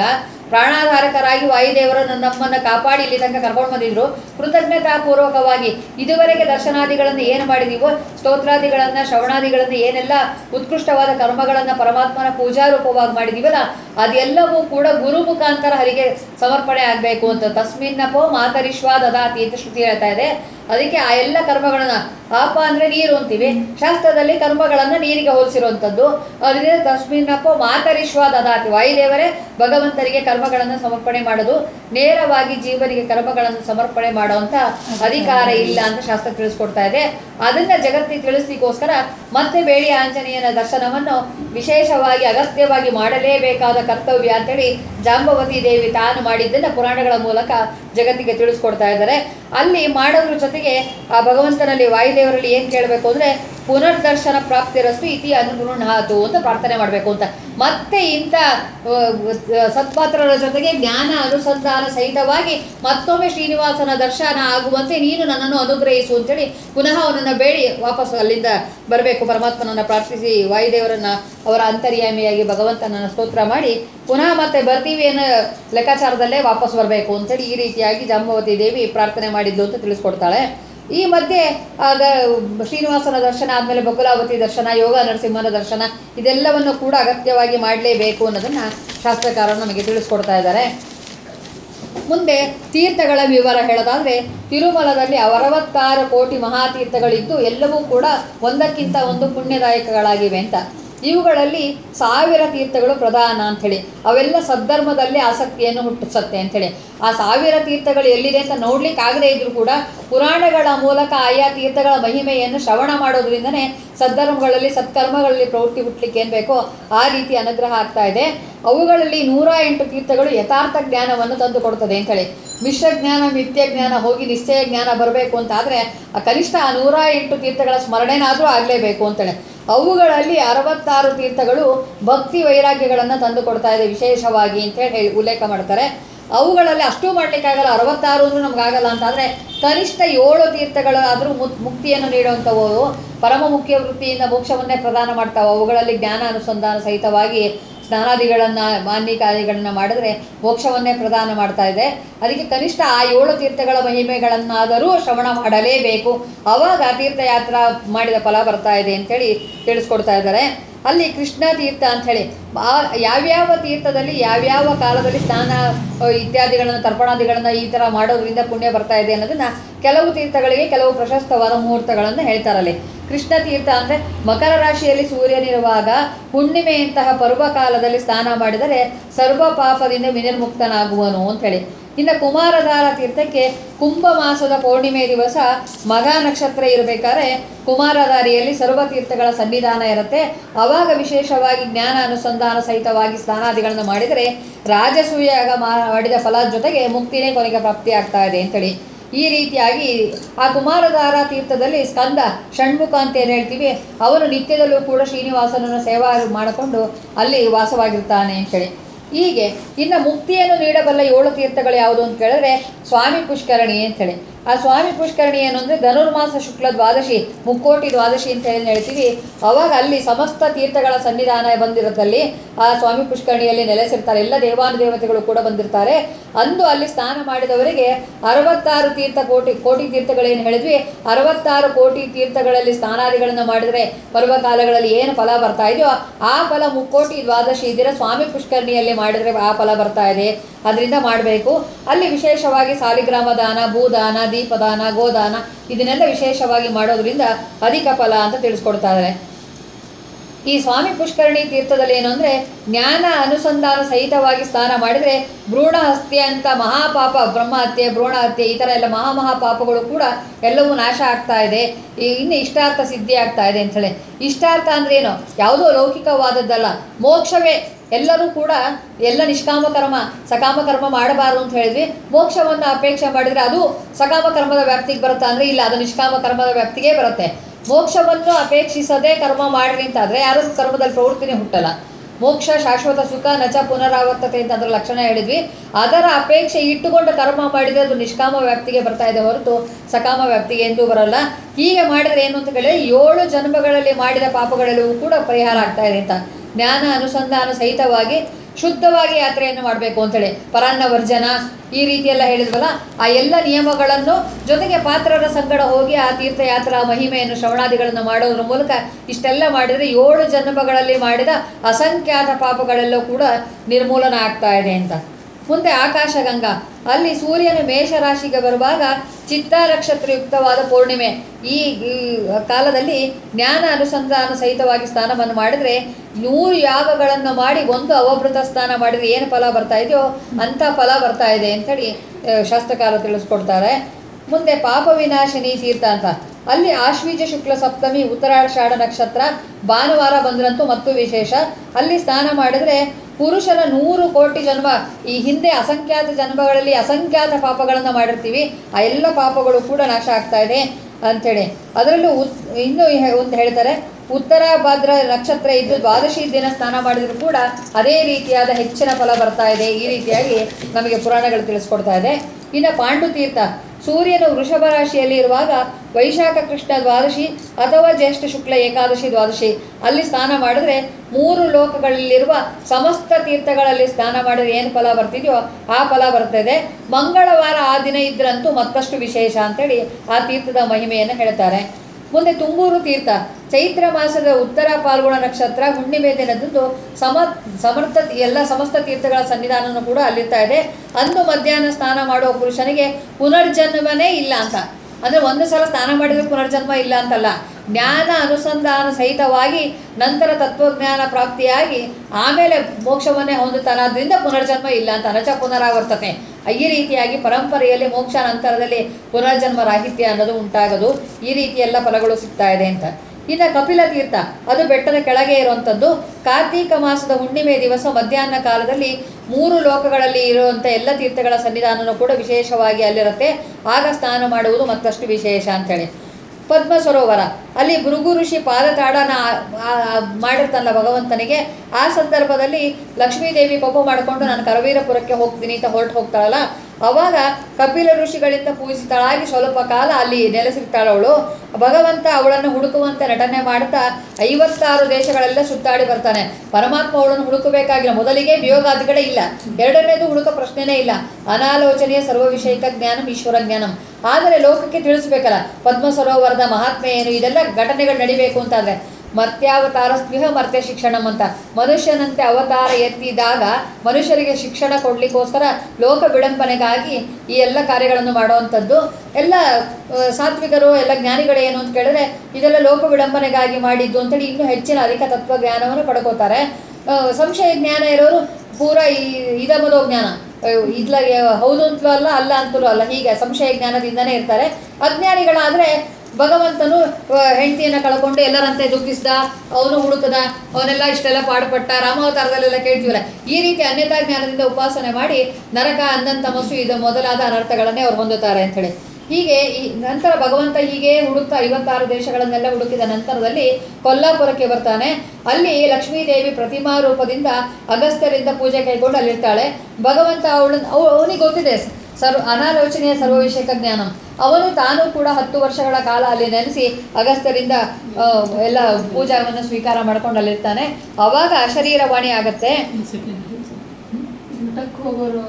ಪ್ರಾಣಾಧಾರಕರಾಗಿ ವಾಯುದೇವರನ್ನು ನಮ್ಮನ್ನು ಕಾಪಾಡಿ ಇಲ್ಲಿ ತನಕ ಕರ್ಕೊಂಡು ಬಂದಿದ್ರು ಕೃತಜ್ಞತಾಪೂರ್ವಕವಾಗಿ ಇದುವರೆಗೆ ದರ್ಶನಾದಿಗಳನ್ನು ಏನು ಮಾಡಿದೀವೋ ಸ್ತೋತ್ರಾದಿಗಳನ್ನು ಶ್ರವಣಾದಿಗಳನ್ನು ಏನೆಲ್ಲ ಉತ್ಕೃಷ್ಟವಾದ ಕರ್ಮಗಳನ್ನು ಪರಮಾತ್ಮನ ಪೂಜಾರೂಪವಾಗಿ ಮಾಡಿದೀವಲ್ಲ ಅದೆಲ್ಲವೂ ಕೂಡ ಗುರು ಮುಖಾಂತರ ಹರಿಗೆ ಸಮರ್ಪಣೆ ಆಗಬೇಕು ಅಂತ ತಸ್ಮಿನ್ನಪೋ ಮಾತರಿಶ್ವ ದದಾತಿ ಅಂತ ಶ್ರುತಿ ಹೇಳ್ತಾ ಇದೆ ಅದಕ್ಕೆ ಆ ಎಲ್ಲ ಕರ್ಮಗಳನ್ನು ಆಪ ಅಂದರೆ ನೀರು ಅಂತೀವಿ ಶಾಸ್ತ್ರದಲ್ಲಿ ಕರ್ಮಗಳನ್ನು ನೀರಿಗೆ ಹೋಲಿಸಿರುವಂಥದ್ದು ಅದರಿಂದ ತಸ್ಮಿನ್ನಪ್ಪ ಮಾತರಿಶ್ವ ದದಾತಿ ವಾಯುದೇವರೇ ಭಗವಂತರಿಗೆ ಕರ್ಮಗಳನ್ನು ಸಮರ್ಪಣೆ ಮಾಡೋದು ನೇರವಾಗಿ ಜೀವನಿಗೆ ಕರ್ಮಗಳನ್ನು ಸಮರ್ಪಣೆ ಮಾಡುವಂಥ ಅಧಿಕಾರ ಇಲ್ಲ ಅಂತ ಶಾಸ್ತ್ರ ತಿಳಿಸ್ಕೊಡ್ತಾ ಇದೆ ಅದನ್ನ ಜಗತ್ತಿಗೆ ತಿಳಿಸ್ಲಿಕ್ಕೋಸ್ಕರ ಮತ್ತೆ ಬೇಡಿ ಆಂಜನೇಯನ ದರ್ಶನವನ್ನು ವಿಶೇಷವಾಗಿ ಅಗತ್ಯವಾಗಿ ಮಾಡಲೇಬೇಕಾದ ಕರ್ತವ್ಯ ಅಂತೇಳಿ ಜಾಂಬವತಿ ದೇವಿ ತಾನು ಮಾಡಿದ್ದನ್ನು ಪುರಾಣಗಳ ಮೂಲಕ ಜಗತ್ತಿಗೆ ತಿಳಿಸ್ಕೊಡ್ತಾ ಇದ್ದಾರೆ ಅಲ್ಲಿ ಮಾಡೋದ್ರ ಜೊತೆಗೆ ಆ ಭಗವಂತನಲ್ಲಿ ವಾಯುದೇವರಲ್ಲಿ ಏನು ಕೇಳಬೇಕು ಅಂದರೆ ಪುನರ್ದರ್ಶನ ಪ್ರಾಪ್ತಿರಸ್ತು ಇತಿ ಅನುಗೃಹಾತು ಅಂತ ಪ್ರಾರ್ಥನೆ ಮಾಡಬೇಕು ಅಂತ ಮತ್ತೆ ಇಂಥ ಆ, ಆ, ಸತ್ಪಾತ್ರರ ಜೊತೆಗೆ ಜ್ಞಾನ ಅನುಸಂಧಾನ ಸಹಿತವಾಗಿ ಮತ್ತೊಮ್ಮೆ ಶ್ರೀನಿವಾಸನ ದರ್ಶನ ಆಗುವಂತೆ ನೀನು ನನ್ನನ್ನು ಅನುಗ್ರಹಿಸು ಅಂತೇಳಿ ಪುನಃ ಅವನನ್ನು ಬೇಡಿ ವಾಪಸ್ ಅಲ್ಲಿಂದ ಬರಬೇಕು ಪರಮಾತ್ಮನನ್ನು ಪ್ರಾರ್ಥಿಸಿ ವಾಯುದೇವರನ್ನ ಅವರ ಅಂತರ್ಯಾಮಿಯಾಗಿ ಭಗವಂತನನ್ನು ಸ್ತೋತ್ರ ಮಾಡಿ ಪುನಃ ಮತ್ತೆ ಬರ್ತೀವಿ ಅನ್ನೋ ಲೆಕ್ಕಾಚಾರದಲ್ಲೇ ವಾಪಸ್ ಬರಬೇಕು ಅಂತೇಳಿ ಈ ರೀತಿಯಾಗಿ ಜಾಂಬವತಿ ದೇವಿ ಪ್ರಾರ್ಥನೆ ಮಾಡಿದ್ದು ಅಂತ ತಿಳಿಸ್ಕೊಡ್ತಾಳೆ ಈ ಮಧ್ಯೆ ಆಗ ಶ್ರೀನಿವಾಸನ ದರ್ಶನ ಆದಮೇಲೆ ಬಕುಲಾವತಿ ದರ್ಶನ ಯೋಗ ನರಸಿಂಹನ ದರ್ಶನ ಇದೆಲ್ಲವನ್ನು ಕೂಡ ಅಗತ್ಯವಾಗಿ ಮಾಡಲೇಬೇಕು ಅನ್ನೋದನ್ನು ಶಾಸ್ತ್ರಕಾರರು ನಮಗೆ ತಿಳಿಸ್ಕೊಡ್ತಾ ಇದ್ದಾರೆ ಮುಂದೆ ತೀರ್ಥಗಳ ವಿವರ ಹೇಳೋದಾದರೆ ತಿರುಮಲದಲ್ಲಿ ಅರವತ್ತಾರು ಕೋಟಿ ಮಹಾತೀರ್ಥಗಳಿದ್ದು ಎಲ್ಲವೂ ಕೂಡ ಒಂದಕ್ಕಿಂತ ಒಂದು ಪುಣ್ಯದಾಯಕಗಳಾಗಿವೆ ಅಂತ ಇವುಗಳಲ್ಲಿ ಸಾವಿರ ತೀರ್ಥಗಳು ಪ್ರಧಾನ ಅಂಥೇಳಿ ಅವೆಲ್ಲ ಸದ್ಧರ್ಮದಲ್ಲಿ ಆಸಕ್ತಿಯನ್ನು ಹುಟ್ಟಿಸುತ್ತೆ ಅಂಥೇಳಿ ಆ ಸಾವಿರ ತೀರ್ಥಗಳು ಎಲ್ಲಿದೆ ಅಂತ ನೋಡ್ಲಿಕ್ಕೆ ಆಗದೇ ಇದ್ರೂ ಕೂಡ ಪುರಾಣಗಳ ಮೂಲಕ ಆಯಾ ತೀರ್ಥಗಳ ಮಹಿಮೆಯನ್ನು ಶ್ರವಣ ಮಾಡೋದ್ರಿಂದನೇ ಸದ್ಧರ್ಮಗಳಲ್ಲಿ ಸತ್ಕರ್ಮಗಳಲ್ಲಿ ಪ್ರವೃತ್ತಿ ಹುಟ್ಟಲಿಕ್ಕೆ ಏನು ಬೇಕೋ ಆ ರೀತಿ ಅನುಗ್ರಹ ಆಗ್ತಾ ಇದೆ ಅವುಗಳಲ್ಲಿ ನೂರ ಎಂಟು ತೀರ್ಥಗಳು ಯಥಾರ್ಥ ಜ್ಞಾನವನ್ನು ತಂದು ಕೊಡ್ತದೆ ಅಂತೇಳಿ ಮಿಶ್ರ ಜ್ಞಾನ ಮಿಥ್ಯ ಜ್ಞಾನ ಹೋಗಿ ನಿಶ್ಚಯ ಜ್ಞಾನ ಬರಬೇಕು ಅಂತಾದರೆ ಆ ಕನಿಷ್ಠ ಆ ನೂರ ಎಂಟು ತೀರ್ಥಗಳ ಸ್ಮರಣೆನಾದರೂ ಆಗಲೇಬೇಕು ಅಂತೇಳಿ ಅವುಗಳಲ್ಲಿ ಅರವತ್ತಾರು ತೀರ್ಥಗಳು ಭಕ್ತಿ ವೈರಾಗ್ಯಗಳನ್ನು ತಂದು ಕೊಡ್ತಾ ಇದೆ ವಿಶೇಷವಾಗಿ ಅಂತೇಳಿ ಹೇಳಿ ಉಲ್ಲೇಖ ಮಾಡ್ತಾರೆ ಅವುಗಳಲ್ಲಿ ಅಷ್ಟು ಮಾಡಲಿಕ್ಕಾಗಲ್ಲ ಅರವತ್ತಾರು ಅಂದ್ರೂ ನಮಗಾಗಲ್ಲ ಅಂತಾದರೆ ಕನಿಷ್ಠ ಏಳು ತೀರ್ಥಗಳಾದರೂ ಮುಕ್ ಮುಕ್ತಿಯನ್ನು ನೀಡುವಂಥವು ಪರಮ ಮುಖ್ಯ ವೃತ್ತಿಯಿಂದ ಮೋಕ್ಷವನ್ನೇ ಪ್ರದಾನ ಮಾಡ್ತಾವೆ ಅವುಗಳಲ್ಲಿ ಜ್ಞಾನ ಅನುಸಂಧಾನ ಸಹಿತವಾಗಿ ಸ್ನಾನಾದಿಗಳನ್ನು ಮಾನ್ಯಿಕಾದಿಗಳನ್ನು ಮಾಡಿದ್ರೆ ಮೋಕ್ಷವನ್ನೇ ಪ್ರದಾನ ಮಾಡ್ತಾ ಇದೆ ಅದಕ್ಕೆ ಕನಿಷ್ಠ ಆ ಏಳು ತೀರ್ಥಗಳ ಮಹಿಮೆಗಳನ್ನಾದರೂ ಶ್ರವಣ ಮಾಡಲೇಬೇಕು ಅವಾಗ ತೀರ್ಥಯಾತ್ರಾ ಮಾಡಿದ ಫಲ ಬರ್ತಾ ಇದೆ ಅಂತೇಳಿ ತಿಳಿಸ್ಕೊಡ್ತಾ ಇದ್ದಾರೆ ಅಲ್ಲಿ ಕೃಷ್ಣ ತೀರ್ಥ ಅಂಥೇಳಿ ಆ ಯಾವ್ಯಾವ ತೀರ್ಥದಲ್ಲಿ ಯಾವ್ಯಾವ ಕಾಲದಲ್ಲಿ ಸ್ನಾನ ಅ, ಇತ್ಯಾದಿಗಳನ್ನು ತರ್ಪಣಾದಿಗಳನ್ನು ಈ ಥರ ಮಾಡೋದ್ರಿಂದ ಪುಣ್ಯ ಬರ್ತಾ ಇದೆ ಅನ್ನೋದನ್ನು ಕೆಲವು ತೀರ್ಥಗಳಿಗೆ ಕೆಲವು ಪ್ರಶಸ್ತವಾದ ಮುಹೂರ್ತಗಳನ್ನು ಹೇಳ್ತಾರಲ್ಲಿ ಕೃಷ್ಣ ತೀರ್ಥ ಅಂದರೆ ಮಕರ ರಾಶಿಯಲ್ಲಿ ಸೂರ್ಯನಿರುವಾಗ ಹುಣ್ಣಿಮೆಯಂತಹ ಪರ್ವಕಾಲದಲ್ಲಿ ಸ್ನಾನ ಮಾಡಿದರೆ ಸರ್ವ ಪಾಪದಿಂದ ವಿನಿರ್ಮುಕ್ತನಾಗುವನು ಅಂಥೇಳಿ ಇನ್ನು ಕುಮಾರಧಾರ ತೀರ್ಥಕ್ಕೆ ಕುಂಭ ಮಾಸದ ಪೌರ್ಣಿಮೆ ದಿವಸ ಮಗ ನಕ್ಷತ್ರ ಇರಬೇಕಾದ್ರೆ ಕುಮಾರಧಾರಿಯಲ್ಲಿ ಸರ್ವ ತೀರ್ಥಗಳ ಸನ್ನಿಧಾನ ಇರುತ್ತೆ ಆವಾಗ ವಿಶೇಷವಾಗಿ ಜ್ಞಾನ ಅನುಸಂಧಾನ ಸಹಿತವಾಗಿ ಸ್ನಾನಾದಿಗಳನ್ನು ಮಾಡಿದರೆ ರಾಜಸೂಯಾಗ ಮಾಡಿದ ಫಲದ ಜೊತೆಗೆ ಮುಕ್ತಿನೇ ಕೊನೆಗೆ ಪ್ರಾಪ್ತಿ ಆಗ್ತಾ ಇದೆ ಅಂತೇಳಿ ಈ ರೀತಿಯಾಗಿ ಆ ಕುಮಾರಧಾರ ತೀರ್ಥದಲ್ಲಿ ಸ್ಕಂದ ಷಣ್ಮುಖ ಅಂತ ಏನು ಹೇಳ್ತೀವಿ ಅವನು ನಿತ್ಯದಲ್ಲೂ ಕೂಡ ಶ್ರೀನಿವಾಸನನ್ನು ಸೇವಾ ಮಾಡಿಕೊಂಡು ಅಲ್ಲಿ ವಾಸವಾಗಿರ್ತಾನೆ ಅಂತೇಳಿ ಹೀಗೆ ಇನ್ನು ಮುಕ್ತಿಯನ್ನು ನೀಡಬಲ್ಲ ಏಳು ತೀರ್ಥಗಳು ಯಾವುದು ಅಂತ ಕೇಳಿದ್ರೆ ಸ್ವಾಮಿ ಪುಷ್ಕರಣಿ ಅಂತೇಳಿ ಆ ಸ್ವಾಮಿ ಪುಷ್ಕರಣಿ ಏನು ಅಂದರೆ ಧನುರ್ಮಾಸ ಶುಕ್ಲ ದ್ವಾದಶಿ ಮುಕ್ಕೋಟಿ ದ್ವಾದಶಿ ಅಂತ ಹೇಳಿ ಹೇಳ್ತೀವಿ ಅವಾಗ ಅಲ್ಲಿ ಸಮಸ್ತ ತೀರ್ಥಗಳ ಸನ್ನಿಧಾನ ಬಂದಿರುತ್ತಲ್ಲಿ ಆ ಸ್ವಾಮಿ ಪುಷ್ಕರಣಿಯಲ್ಲಿ ನೆಲೆಸಿರ್ತಾರೆ ಎಲ್ಲ ದೇವಾನುದೇವತೆಗಳು ಕೂಡ ಬಂದಿರ್ತಾರೆ ಅಂದು ಅಲ್ಲಿ ಸ್ನಾನ ಮಾಡಿದವರಿಗೆ ಅರವತ್ತಾರು ತೀರ್ಥ ಕೋಟಿ ಕೋಟಿ ತೀರ್ಥಗಳೇನು ಹೇಳಿದ್ವಿ ಅರವತ್ತಾರು ಕೋಟಿ ತೀರ್ಥಗಳಲ್ಲಿ ಸ್ನಾನಾದಿಗಳನ್ನು ಮಾಡಿದರೆ ಪರ್ವಕಾಲಗಳಲ್ಲಿ ಏನು ಫಲ ಬರ್ತಾ ಇದೆಯೋ ಆ ಫಲ ಮುಕ್ಕೋಟಿ ದ್ವಾದಶಿ ಇದ್ದರೆ ಸ್ವಾಮಿ ಪುಷ್ಕರಣಿಯಲ್ಲಿ ಮಾಡಿದರೆ ಆ ಫಲ ಬರ್ತಾ ಇದೆ ಅದರಿಂದ ಮಾಡಬೇಕು ಅಲ್ಲಿ ವಿಶೇಷವಾಗಿ ಸಾಲಿಗ್ರಾಮ ದಾನ ಭೂದಾನ ದೀಪದಾನ ಗೋದಾನ ಇದನ್ನೆಲ್ಲ ವಿಶೇಷವಾಗಿ ಮಾಡೋದ್ರಿಂದ ಅಧಿಕ ಫಲ ಅಂತ ತಿಳಿಸ್ಕೊಡ್ತಾ ಇದ್ದಾರೆ ಈ ಸ್ವಾಮಿ ಪುಷ್ಕರಣಿ ತೀರ್ಥದಲ್ಲಿ ಏನು ಅಂದರೆ ಜ್ಞಾನ ಅನುಸಂಧಾನ ಸಹಿತವಾಗಿ ಸ್ನಾನ ಮಾಡಿದರೆ ಭ್ರೂಣ ಹತ್ಯೆ ಅಂತ ಮಹಾಪಾಪ ಬ್ರಹ್ಮ ಹತ್ಯೆ ಭ್ರೂಣ ಹತ್ಯೆ ಈ ಥರ ಎಲ್ಲ ಮಹಾ ಮಹಾ ಪಾಪಗಳು ಕೂಡ ಎಲ್ಲವೂ ನಾಶ ಆಗ್ತಾ ಇದೆ ಈ ಇನ್ನು ಇಷ್ಟಾರ್ಥ ಸಿದ್ಧಿ ಆಗ್ತಾ ಇದೆ ಅಂಥೇಳಿ ಇಷ್ಟಾರ್ಥ ಅಂದ್ರೆ ಏನು ಯಾವುದೋ ಲೌಕಿಕವಾದದ್ದಲ್ಲ ಮೋಕ್ಷವೇ ಎಲ್ಲರೂ ಕೂಡ ಎಲ್ಲ ನಿಷ್ಕಾಮ ಕರ್ಮ ಸಕಾಮ ಕರ್ಮ ಮಾಡಬಾರದು ಅಂತ ಹೇಳಿದ್ವಿ ಮೋಕ್ಷವನ್ನು ಅಪೇಕ್ಷೆ ಮಾಡಿದರೆ ಅದು ಸಕಾಮ ಕರ್ಮದ ವ್ಯಾಪ್ತಿಗೆ ಬರುತ್ತಾ ಅಂದರೆ ಇಲ್ಲ ಅದು ನಿಷ್ಕಾಮ ಕರ್ಮದ ವ್ಯಾಪ್ತಿಗೆ ಬರುತ್ತೆ ಮೋಕ್ಷವನ್ನು ಅಪೇಕ್ಷಿಸದೆ ಕರ್ಮ ಮಾಡ್ರಿ ಅಂತಾದರೆ ಯಾರು ಕರ್ಮದಲ್ಲಿ ಪ್ರವೃತ್ತಿನೇ ಹುಟ್ಟಲ್ಲ ಮೋಕ್ಷ ಶಾಶ್ವತ ಸುಖ ನಚ ಪುನರಾವರ್ತತೆ ಅಂತ ಅದರ ಲಕ್ಷಣ ಹೇಳಿದ್ವಿ ಅದರ ಅಪೇಕ್ಷೆ ಇಟ್ಟುಕೊಂಡು ಕರ್ಮ ಮಾಡಿದರೆ ಅದು ನಿಷ್ಕಾಮ ವ್ಯಾಪ್ತಿಗೆ ಬರ್ತಾ ಇದೆ ಹೊರತು ಸಕಾಮ ವ್ಯಾಪ್ತಿಗೆ ಎಂದೂ ಬರಲ್ಲ ಹೀಗೆ ಮಾಡಿದರೆ ಏನು ಅಂತ ಕೇಳಿದ್ರೆ ಏಳು ಜನ್ಮಗಳಲ್ಲಿ ಮಾಡಿದ ಪಾಪಗಳೆಲ್ಲವೂ ಕೂಡ ಪರಿಹಾರ ಆಗ್ತಾ ಇದೆ ಅಂತ ಜ್ಞಾನ ಅನುಸಂಧಾನ ಸಹಿತವಾಗಿ ಶುದ್ಧವಾಗಿ ಯಾತ್ರೆಯನ್ನು ಮಾಡಬೇಕು ಅಂತೇಳಿ ಪರಾನ್ನ ವರ್ಜನ ಈ ರೀತಿ ಎಲ್ಲ ಹೇಳಿದ್ವಲ್ಲ ಆ ಎಲ್ಲ ನಿಯಮಗಳನ್ನು ಜೊತೆಗೆ ಪಾತ್ರರ ಸಂಗಡ ಹೋಗಿ ಆ ತೀರ್ಥಯಾತ್ರಾ ಮಹಿಮೆಯನ್ನು ಶ್ರವಣಾದಿಗಳನ್ನು ಮಾಡೋದ್ರ ಮೂಲಕ ಇಷ್ಟೆಲ್ಲ ಮಾಡಿದರೆ ಏಳು ಜನ್ಮಗಳಲ್ಲಿ ಮಾಡಿದ ಅಸಂಖ್ಯಾತ ಪಾಪಗಳೆಲ್ಲವೂ ಕೂಡ ನಿರ್ಮೂಲನ ಆಗ್ತಾ ಇದೆ ಅಂತ ಮುಂದೆ ಆಕಾಶಗಂಗಾ ಅಲ್ಲಿ ಸೂರ್ಯನು ಮೇಷರಾಶಿಗೆ ಬರುವಾಗ ಚಿತ್ತ ನಕ್ಷತ್ರಯುಕ್ತವಾದ ಪೂರ್ಣಿಮೆ ಈ ಈ ಕಾಲದಲ್ಲಿ ಜ್ಞಾನ ಅನುಸಂಧಾನ ಸಹಿತವಾಗಿ ಸ್ನಾನವನ್ನು ಮಾಡಿದರೆ ನೂರು ಯಾಗಗಳನ್ನು ಮಾಡಿ ಒಂದು ಅವಭೃತ ಸ್ನಾನ ಮಾಡಿದರೆ ಏನು ಫಲ ಬರ್ತಾ ಇದೆಯೋ ಅಂಥ ಫಲ ಬರ್ತಾ ಇದೆ ಅಂಥೇಳಿ ಆ, ಶಾಸ್ತ್ರಕಾರ ತಿಳಿಸ್ಕೊಡ್ತಾರೆ ಮುಂದೆ ಪಾಪ ವಿನಾಶಿನಿ ತೀರ್ಥ ಅಂತ ಅಲ್ಲಿ ಆಶ್ವೀಜ ಶುಕ್ಲ ಸಪ್ತಮಿ ಉತ್ತರಾಷಾಢ ನಕ್ಷತ್ರ ಭಾನುವಾರ ಬಂದ್ರಂತೂ ಮತ್ತು ವಿಶೇಷ ಅಲ್ಲಿ ಸ್ನಾನ ಮಾಡಿದರೆ ಪುರುಷನ ನೂರು ಕೋಟಿ ಜನ್ಮ ಈ ಹಿಂದೆ ಅಸಂಖ್ಯಾತ ಜನ್ಮಗಳಲ್ಲಿ ಅಸಂಖ್ಯಾತ ಪಾಪಗಳನ್ನು ಮಾಡಿರ್ತೀವಿ ಆ ಎಲ್ಲ ಪಾಪಗಳು ಕೂಡ ನಾಶ ಆಗ್ತಾ ಇದೆ ಅಂಥೇಳಿ ಅದರಲ್ಲೂ ಉತ್ ಇನ್ನೂ ಹೆ- ಒಂದು ಹೇಳ್ತಾರೆ ಉತ್ತರ ಭಾದ್ರ ನಕ್ಷತ್ರ ಇದ್ದು ದ್ವಾದಶಿ ದಿನ ಸ್ನಾನ ಮಾಡಿದರೂ ಕೂಡ ಅದೇ ರೀತಿಯಾದ ಹೆಚ್ಚಿನ ಫಲ ಬರ್ತಾ ಇದೆ ಈ ರೀತಿಯಾಗಿ ನಮಗೆ ಪುರಾಣಗಳು ತಿಳಿಸ್ಕೊಡ್ತಾ ಇದೆ ಇನ್ನು ಪಾಂಡುತೀರ್ಥ ಸೂರ್ಯನು ವೃಷಭ ರಾಶಿಯಲ್ಲಿ ಇರುವಾಗ ವೈಶಾಖ ಕೃಷ್ಣ ದ್ವಾದಶಿ ಅಥವಾ ಜ್ಯೇಷ್ಠ ಶುಕ್ಲ ಏಕಾದಶಿ ದ್ವಾದಶಿ ಅಲ್ಲಿ ಸ್ನಾನ ಮಾಡಿದ್ರೆ ಮೂರು ಲೋಕಗಳಲ್ಲಿರುವ ಸಮಸ್ತ ತೀರ್ಥಗಳಲ್ಲಿ ಸ್ನಾನ ಮಾಡಿದ್ರೆ ಏನು ಫಲ ಬರ್ತಿದೆಯೋ ಆ ಫಲ ಬರ್ತದೆ ಮಂಗಳವಾರ ಆ ದಿನ ಇದ್ರಂತೂ ಮತ್ತಷ್ಟು ವಿಶೇಷ ಅಂತೇಳಿ ಆ ತೀರ್ಥದ ಮಹಿಮೆಯನ್ನು ಹೇಳ್ತಾರೆ ಮುಂದೆ ತುಂಬೂರು ತೀರ್ಥ ಚೈತ್ರ ಮಾಸದ ಉತ್ತರ ಪಾಲ್ಗುಣ ನಕ್ಷತ್ರ ಹುಣ್ಣಿಮೆ ದಿನದಂದು ಸಮ ಸಮರ್ಥ ಎಲ್ಲ ಸಮಸ್ತ ತೀರ್ಥಗಳ ಸನ್ನಿಧಾನನೂ ಕೂಡ ಅಲ್ಲಿರ್ತಾ ಇದೆ ಅಂದು ಮಧ್ಯಾಹ್ನ ಸ್ನಾನ ಮಾಡುವ ಪುರುಷನಿಗೆ ಪುನರ್ಜನ್ಮನೇ ಇಲ್ಲ ಅಂತ ಅಂದರೆ ಒಂದು ಸಲ ಸ್ನಾನ ಮಾಡಿದ್ರೆ ಪುನರ್ಜನ್ಮ ಇಲ್ಲ ಅಂತಲ್ಲ ಜ್ಞಾನ ಅನುಸಂಧಾನ ಸಹಿತವಾಗಿ ನಂತರ ತತ್ವಜ್ಞಾನ ಪ್ರಾಪ್ತಿಯಾಗಿ ಆಮೇಲೆ ಮೋಕ್ಷವನ್ನೇ ಹೊಂದುತ್ತಾನಾದ್ರಿಂದ ಪುನರ್ಜನ್ಮ ಇಲ್ಲ ಅಂತ ಅನಚ ಪುನರಾವರ್ತತೆ ಈ ರೀತಿಯಾಗಿ ಪರಂಪರೆಯಲ್ಲಿ ಮೋಕ್ಷ ನಂತರದಲ್ಲಿ ಪುನರ್ಜನ್ಮ ರಾಹಿತ್ಯ ಅನ್ನೋದು ಉಂಟಾಗೋದು ಈ ರೀತಿ ಎಲ್ಲ ಫಲಗಳು ಸಿಗ್ತಾ ಇದೆ ಅಂತ ಇನ್ನು ಕಪಿಲ ತೀರ್ಥ ಅದು ಬೆಟ್ಟದ ಕೆಳಗೆ ಇರುವಂಥದ್ದು ಕಾರ್ತೀಕ ಮಾಸದ ಹುಣ್ಣಿಮೆ ದಿವಸ ಮಧ್ಯಾಹ್ನ ಕಾಲದಲ್ಲಿ ಮೂರು ಲೋಕಗಳಲ್ಲಿ ಇರುವಂಥ ಎಲ್ಲ ತೀರ್ಥಗಳ ಸನ್ನಿಧಾನನೂ ಕೂಡ ವಿಶೇಷವಾಗಿ ಅಲ್ಲಿರುತ್ತೆ ಆಗ ಸ್ನಾನ ಮಾಡುವುದು ಮತ್ತಷ್ಟು ವಿಶೇಷ ಅಂಥೇಳಿ ಪದ್ಮ ಸರೋವರ ಅಲ್ಲಿ ಭೃಗು ಋಷಿ ಪಾದತಾಡನ ಆ- ಆ- ಮಾಡಿರ್ತಾನಲ್ಲ ಭಗವಂತನಿಗೆ ಆ ಸಂದರ್ಭದಲ್ಲಿ ಲಕ್ಷ್ಮೀದೇವಿ ಕೋಪ ಮಾಡಿಕೊಂಡು ನಾನು ಕರವೀರಪುರಕ್ಕೆ ಹೋಗ್ತೀನಿ ಅಂತ ಹೊರಟು ಹೋಗ್ತಾಳಲ್ಲ ಅವಾಗ ಕಪಿಲ ಋಷಿಗಳಿಂದ ಪೂಜಿತಳಾಗಿ ಸ್ವಲ್ಪ ಕಾಲ ಅಲ್ಲಿ ನೆಲೆಸಿರ್ತಾಳೆ ಅವಳು ಭಗವಂತ ಅವಳನ್ನು ಹುಡುಕುವಂತೆ ನಟನೆ ಮಾಡ್ತಾ ಐವತ್ತಾರು ದೇಶಗಳೆಲ್ಲ ಸುತ್ತಾಡಿ ಬರ್ತಾನೆ ಪರಮಾತ್ಮ ಅವಳನ್ನು ಹುಡುಕಬೇಕಾಗಿಲ್ಲ ಮೊದಲಿಗೆ ವಿಯೋಗಾದಿಗಳೇ ಇಲ್ಲ ಎರಡನೇದು ಹುಡುಕ ಪ್ರಶ್ನೆನೇ ಇಲ್ಲ ಅನಾಲೋಚನೆಯ ಸರ್ವ ವಿಷಯಿಕ ಜ್ಞಾನಂ ಈಶ್ವರ ಜ್ಞಾನಂ ಆದರೆ ಲೋಕಕ್ಕೆ ತಿಳಿಸ್ಬೇಕಲ್ಲ ಪದ್ಮ ಸರೋವರದ ಮಹಾತ್ಮೆ ಏನು ಇದೆಲ್ಲ ಘಟನೆಗಳು ನಡಿಬೇಕು ಅಂತಾದ್ರೆ ಮರ್ತ್ಯಾವತಾರ ಸ್ನೇಹ ಮರ್ತ್ಯ ಶಿಕ್ಷಣಂ ಅಂತ ಮನುಷ್ಯನಂತೆ ಅವತಾರ ಎತ್ತಿದಾಗ ಮನುಷ್ಯರಿಗೆ ಶಿಕ್ಷಣ ಕೊಡಲಿಕ್ಕೋಸ್ಕರ ಲೋಕ ವಿಡಂಬನೆಗಾಗಿ ಈ ಎಲ್ಲ ಕಾರ್ಯಗಳನ್ನು ಮಾಡುವಂಥದ್ದು ಎಲ್ಲ ಆ, ಸಾತ್ವಿಕರು ಎಲ್ಲ ಜ್ಞಾನಿಗಳು ಏನು ಅಂತ ಕೇಳಿದ್ರೆ ಇದೆಲ್ಲ ಲೋಕ ವಿಡಂಬನೆಗಾಗಿ ಮಾಡಿದ್ದು ಅಂತೇಳಿ ಇನ್ನೂ ಹೆಚ್ಚಿನ ಅಧಿಕ ತತ್ವ ಜ್ಞಾನವನ್ನು ಪಡ್ಕೋತಾರೆ ಆ, ಸಂಶಯ ಜ್ಞಾನ ಇರೋರು ಪೂರ ಈ ಇದಮದೋ ಜ್ಞಾನ ಇದ್ಲ ಹೌದು ಅಂತಲೂ ಅಲ್ಲ ಅಲ್ಲ ಅಂತಲೂ ಅಲ್ಲ ಹೀಗೆ ಸಂಶಯ ಜ್ಞಾನದಿಂದನೇ ಇರ್ತಾರೆ ಅಜ್ಞಾನಿಗಳಾದರೆ ಭಗವಂತನು ಆ, ಹೆಂಡತಿಯನ್ನು ಕಳ್ಕೊಂಡು ಎಲ್ಲರಂತೆ ದುಃಖಿಸ್ದ ಅವನು ಹುಡುಕದ ಅವನೆಲ್ಲ ಇಷ್ಟೆಲ್ಲ ಪಾಡುಪಟ್ಟ ರಾಮಾವತಾರದಲ್ಲೆಲ್ಲ ಕೇಳ್ತೀವಲ್ಲ ಈ ರೀತಿ ಅನ್ಯತಾ ಜ್ಞಾನದಿಂದ ಉಪಾಸನೆ ಮಾಡಿ ನರಕ ಅಂದನ್ ತಮಸ್ಸು ಇದು ಮೊದಲಾದ ಅನರ್ಥಗಳನ್ನೇ ಅವ್ರು ಹೊಂದುತ್ತಾರೆ ಅಂಥೇಳಿ ಹೀಗೆ ಈ ನಂತರ ಭಗವಂತ ಹೀಗೆ ಹುಡುಕ್ತಾ ಐವತ್ತಾರು ದೇಶಗಳನ್ನೆಲ್ಲ ಹುಡುಕಿದ ನಂತರದಲ್ಲಿ ಕೊಲ್ಲಾಪುರಕ್ಕೆ ಬರ್ತಾನೆ ಅಲ್ಲಿ ಲಕ್ಷ್ಮೀದೇವಿ ಪ್ರತಿಮಾ ರೂಪದಿಂದ ಅಗಸ್ತ್ಯರಿಂದ ಪೂಜೆ ಕೈಗೊಂಡು ಅಲ್ಲಿರ್ತಾಳೆ ಭಗವಂತ ಅವಳನ್ನು ಅವ ಅವನಿಗೆ ಗೊತ್ತಿದೆ ಸರ್ವ ಅನಾಲೋಚನೆಯ ಸರ್ವವಿಷಯಕ ಜ್ಞಾನ ಅವನು ತಾನು ಕೂಡ ಹತ್ತು ವರ್ಷಗಳ ಕಾಲ ಅಲ್ಲಿ ನೆಲೆಸಿ ಅಗಸ್ತ್ಯರಿಂದ ಆ, ಎಲ್ಲ ಪೂಜಾವನ್ನು ಸ್ವೀಕಾರ ಮಾಡ್ಕೊಂಡು ಅಲ್ಲಿರ್ತಾನೆ ಅವಾಗ ಅಶರೀರವಾಣಿ ಆಗತ್ತೆ ಊಟಕ್ಕೆ ಹೋಗೋರು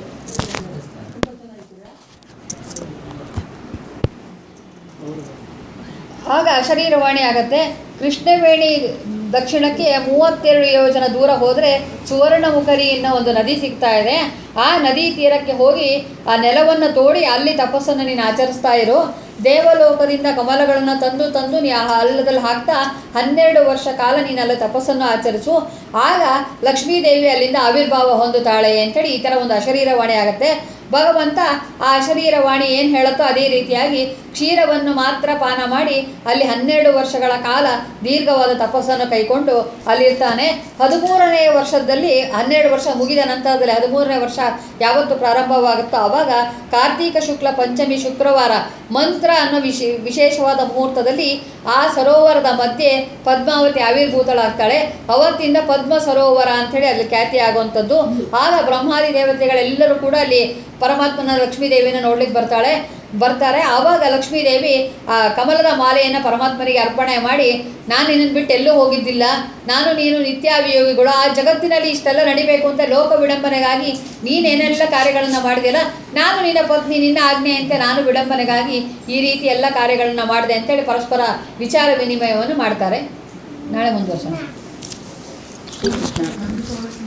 ಆಗ ಅಶರೀರವಾಣಿ ಆಗತ್ತೆ ಕೃಷ್ಣವೇಣಿ ದಕ್ಷಿಣಕ್ಕೆ ಮೂವತ್ತೆರಡು ಯೋಜನ ದೂರ ಹೋದರೆ ಸುವರ್ಣಮುಖರಿ ಅನ್ನೋ ಒಂದು ನದಿ ಸಿಗ್ತಾ ಇದೆ ಆ ನದಿ ತೀರಕ್ಕೆ ಹೋಗಿ ಆ ನೆಲವನ್ನು ತೋಡಿ ಅಲ್ಲಿ ತಪಸ್ಸನ್ನು ನೀನು ಆಚರಿಸ್ತಾ ಇರು ದೇವಲೋಕದಿಂದ ಕಮಲಗಳನ್ನು ತಂದು ತಂದು ನೀ ಆ ಹಳ್ಳದಲ್ಲಿ ಹಾಕ್ತಾ ಹನ್ನೆರಡು ವರ್ಷ ಕಾಲ ನೀನು ಅಲ್ಲಿ ತಪಸ್ಸನ್ನು ಆಚರಿಸು ಆಗ ಲಕ್ಷ್ಮೀದೇವಿ ಅಲ್ಲಿಂದ ಆವಿರ್ಭಾವ ಹೊಂದುತ್ತಾಳೆ ಅಂತೇಳಿ ಈ ಥರ ಒಂದು ಅಶರೀರವಾಣಿ ಆಗುತ್ತೆ ಭಗವಂತ ಆ ಅಶರೀರವಾಣಿ ಏನು ಹೇಳುತ್ತೋ ಅದೇ ರೀತಿಯಾಗಿ ಕ್ಷೀರವನ್ನು ಮಾತ್ರ ಪಾನ ಮಾಡಿ ಅಲ್ಲಿ ಹನ್ನೆರಡು ವರ್ಷಗಳ ಕಾಲ ದೀರ್ಘವಾದ ತಪಸ್ಸನ್ನು ಕೈಕೊಂಡು ಅಲ್ಲಿರ್ತಾನೆ ಹದಿಮೂರನೇ ವರ್ಷದಲ್ಲಿ ಹನ್ನೆರಡು ವರ್ಷ ಮುಗಿದ ನಂತರದಲ್ಲಿ ಹದಿಮೂರನೇ ವರ್ಷ ಯಾವತ್ತು ಪ್ರಾರಂಭವಾಗುತ್ತೋ ಆವಾಗ ಕಾರ್ತೀಕ ಶುಕ್ಲ ಪಂಚಮಿ ಶುಕ್ರವಾರ ಮಂತ್ರ ಅನ್ನೋ ವಿಶೇ ವಿಶೇಷವಾದ ಮುಹೂರ್ತದಲ್ಲಿ ಆ ಸರೋವರದ ಮಧ್ಯೆ ಪದ್ಮಾವತಿ ಆವಿರ್ಭೂತಳಾಗ್ತಾಳೆ ಅವತ್ತಿಂದ ಪದ್ಮ ಸರೋವರ ಅಂಥೇಳಿ ಅಲ್ಲಿ ಖ್ಯಾತಿ ಆಗುವಂಥದ್ದು ಆಗ ಬ್ರಹ್ಮಾದಿ ದೇವತೆಗಳೆಲ್ಲರೂ ಕೂಡ ಅಲ್ಲಿ ಪರಮಾತ್ಮನ ಲಕ್ಷ್ಮೀದೇವಿನ ನೋಡ್ಲಿಕ್ಕೆ ಬರ್ತಾಳೆ ಬರ್ತಾರೆ ಆವಾಗ ಲಕ್ಷ್ಮೀದೇವಿ ಆ ಕಮಲದ ಮಾಲೆಯನ್ನು ಪರಮಾತ್ಮನಿಗೆ ಅರ್ಪಣೆ ಮಾಡಿ ನಾನು ನಿನ್ನನ್ನು ಬಿಟ್ಟು ಎಲ್ಲೂ ಹೋಗಿದ್ದಿಲ್ಲ ನಾನು ನೀನು ನಿತ್ಯಾಭಿಯೋಗಿಗಳು ಆ ಜಗತ್ತಿನಲ್ಲಿ ಇಷ್ಟೆಲ್ಲ ನಡಿಬೇಕು ಅಂತ ಲೋಕ ವಿಡಂಬನೆಗಾಗಿ ನೀನೇನೆಲ್ಲ ಕಾರ್ಯಗಳನ್ನು ಮಾಡಿದೆಯಲ್ಲ ನಾನು ನಿನ್ನ ಪತ್ನಿ ನಿನ್ನ ಆಜ್ಞೆಯಂತೆ ನಾನು ವಿಡಂಬನೆಗಾಗಿ ಈ ರೀತಿ ಎಲ್ಲ ಕಾರ್ಯಗಳನ್ನು ಮಾಡಿದೆ ಅಂತೇಳಿ ಪರಸ್ಪರ ವಿಚಾರ ವಿನಿಮಯವನ್ನು ಮಾಡ್ತಾರೆ ನಾಳೆ ಮುಂದುವರ್ಸೋಣ ಶ್ರೀಕೃಷ್ಣ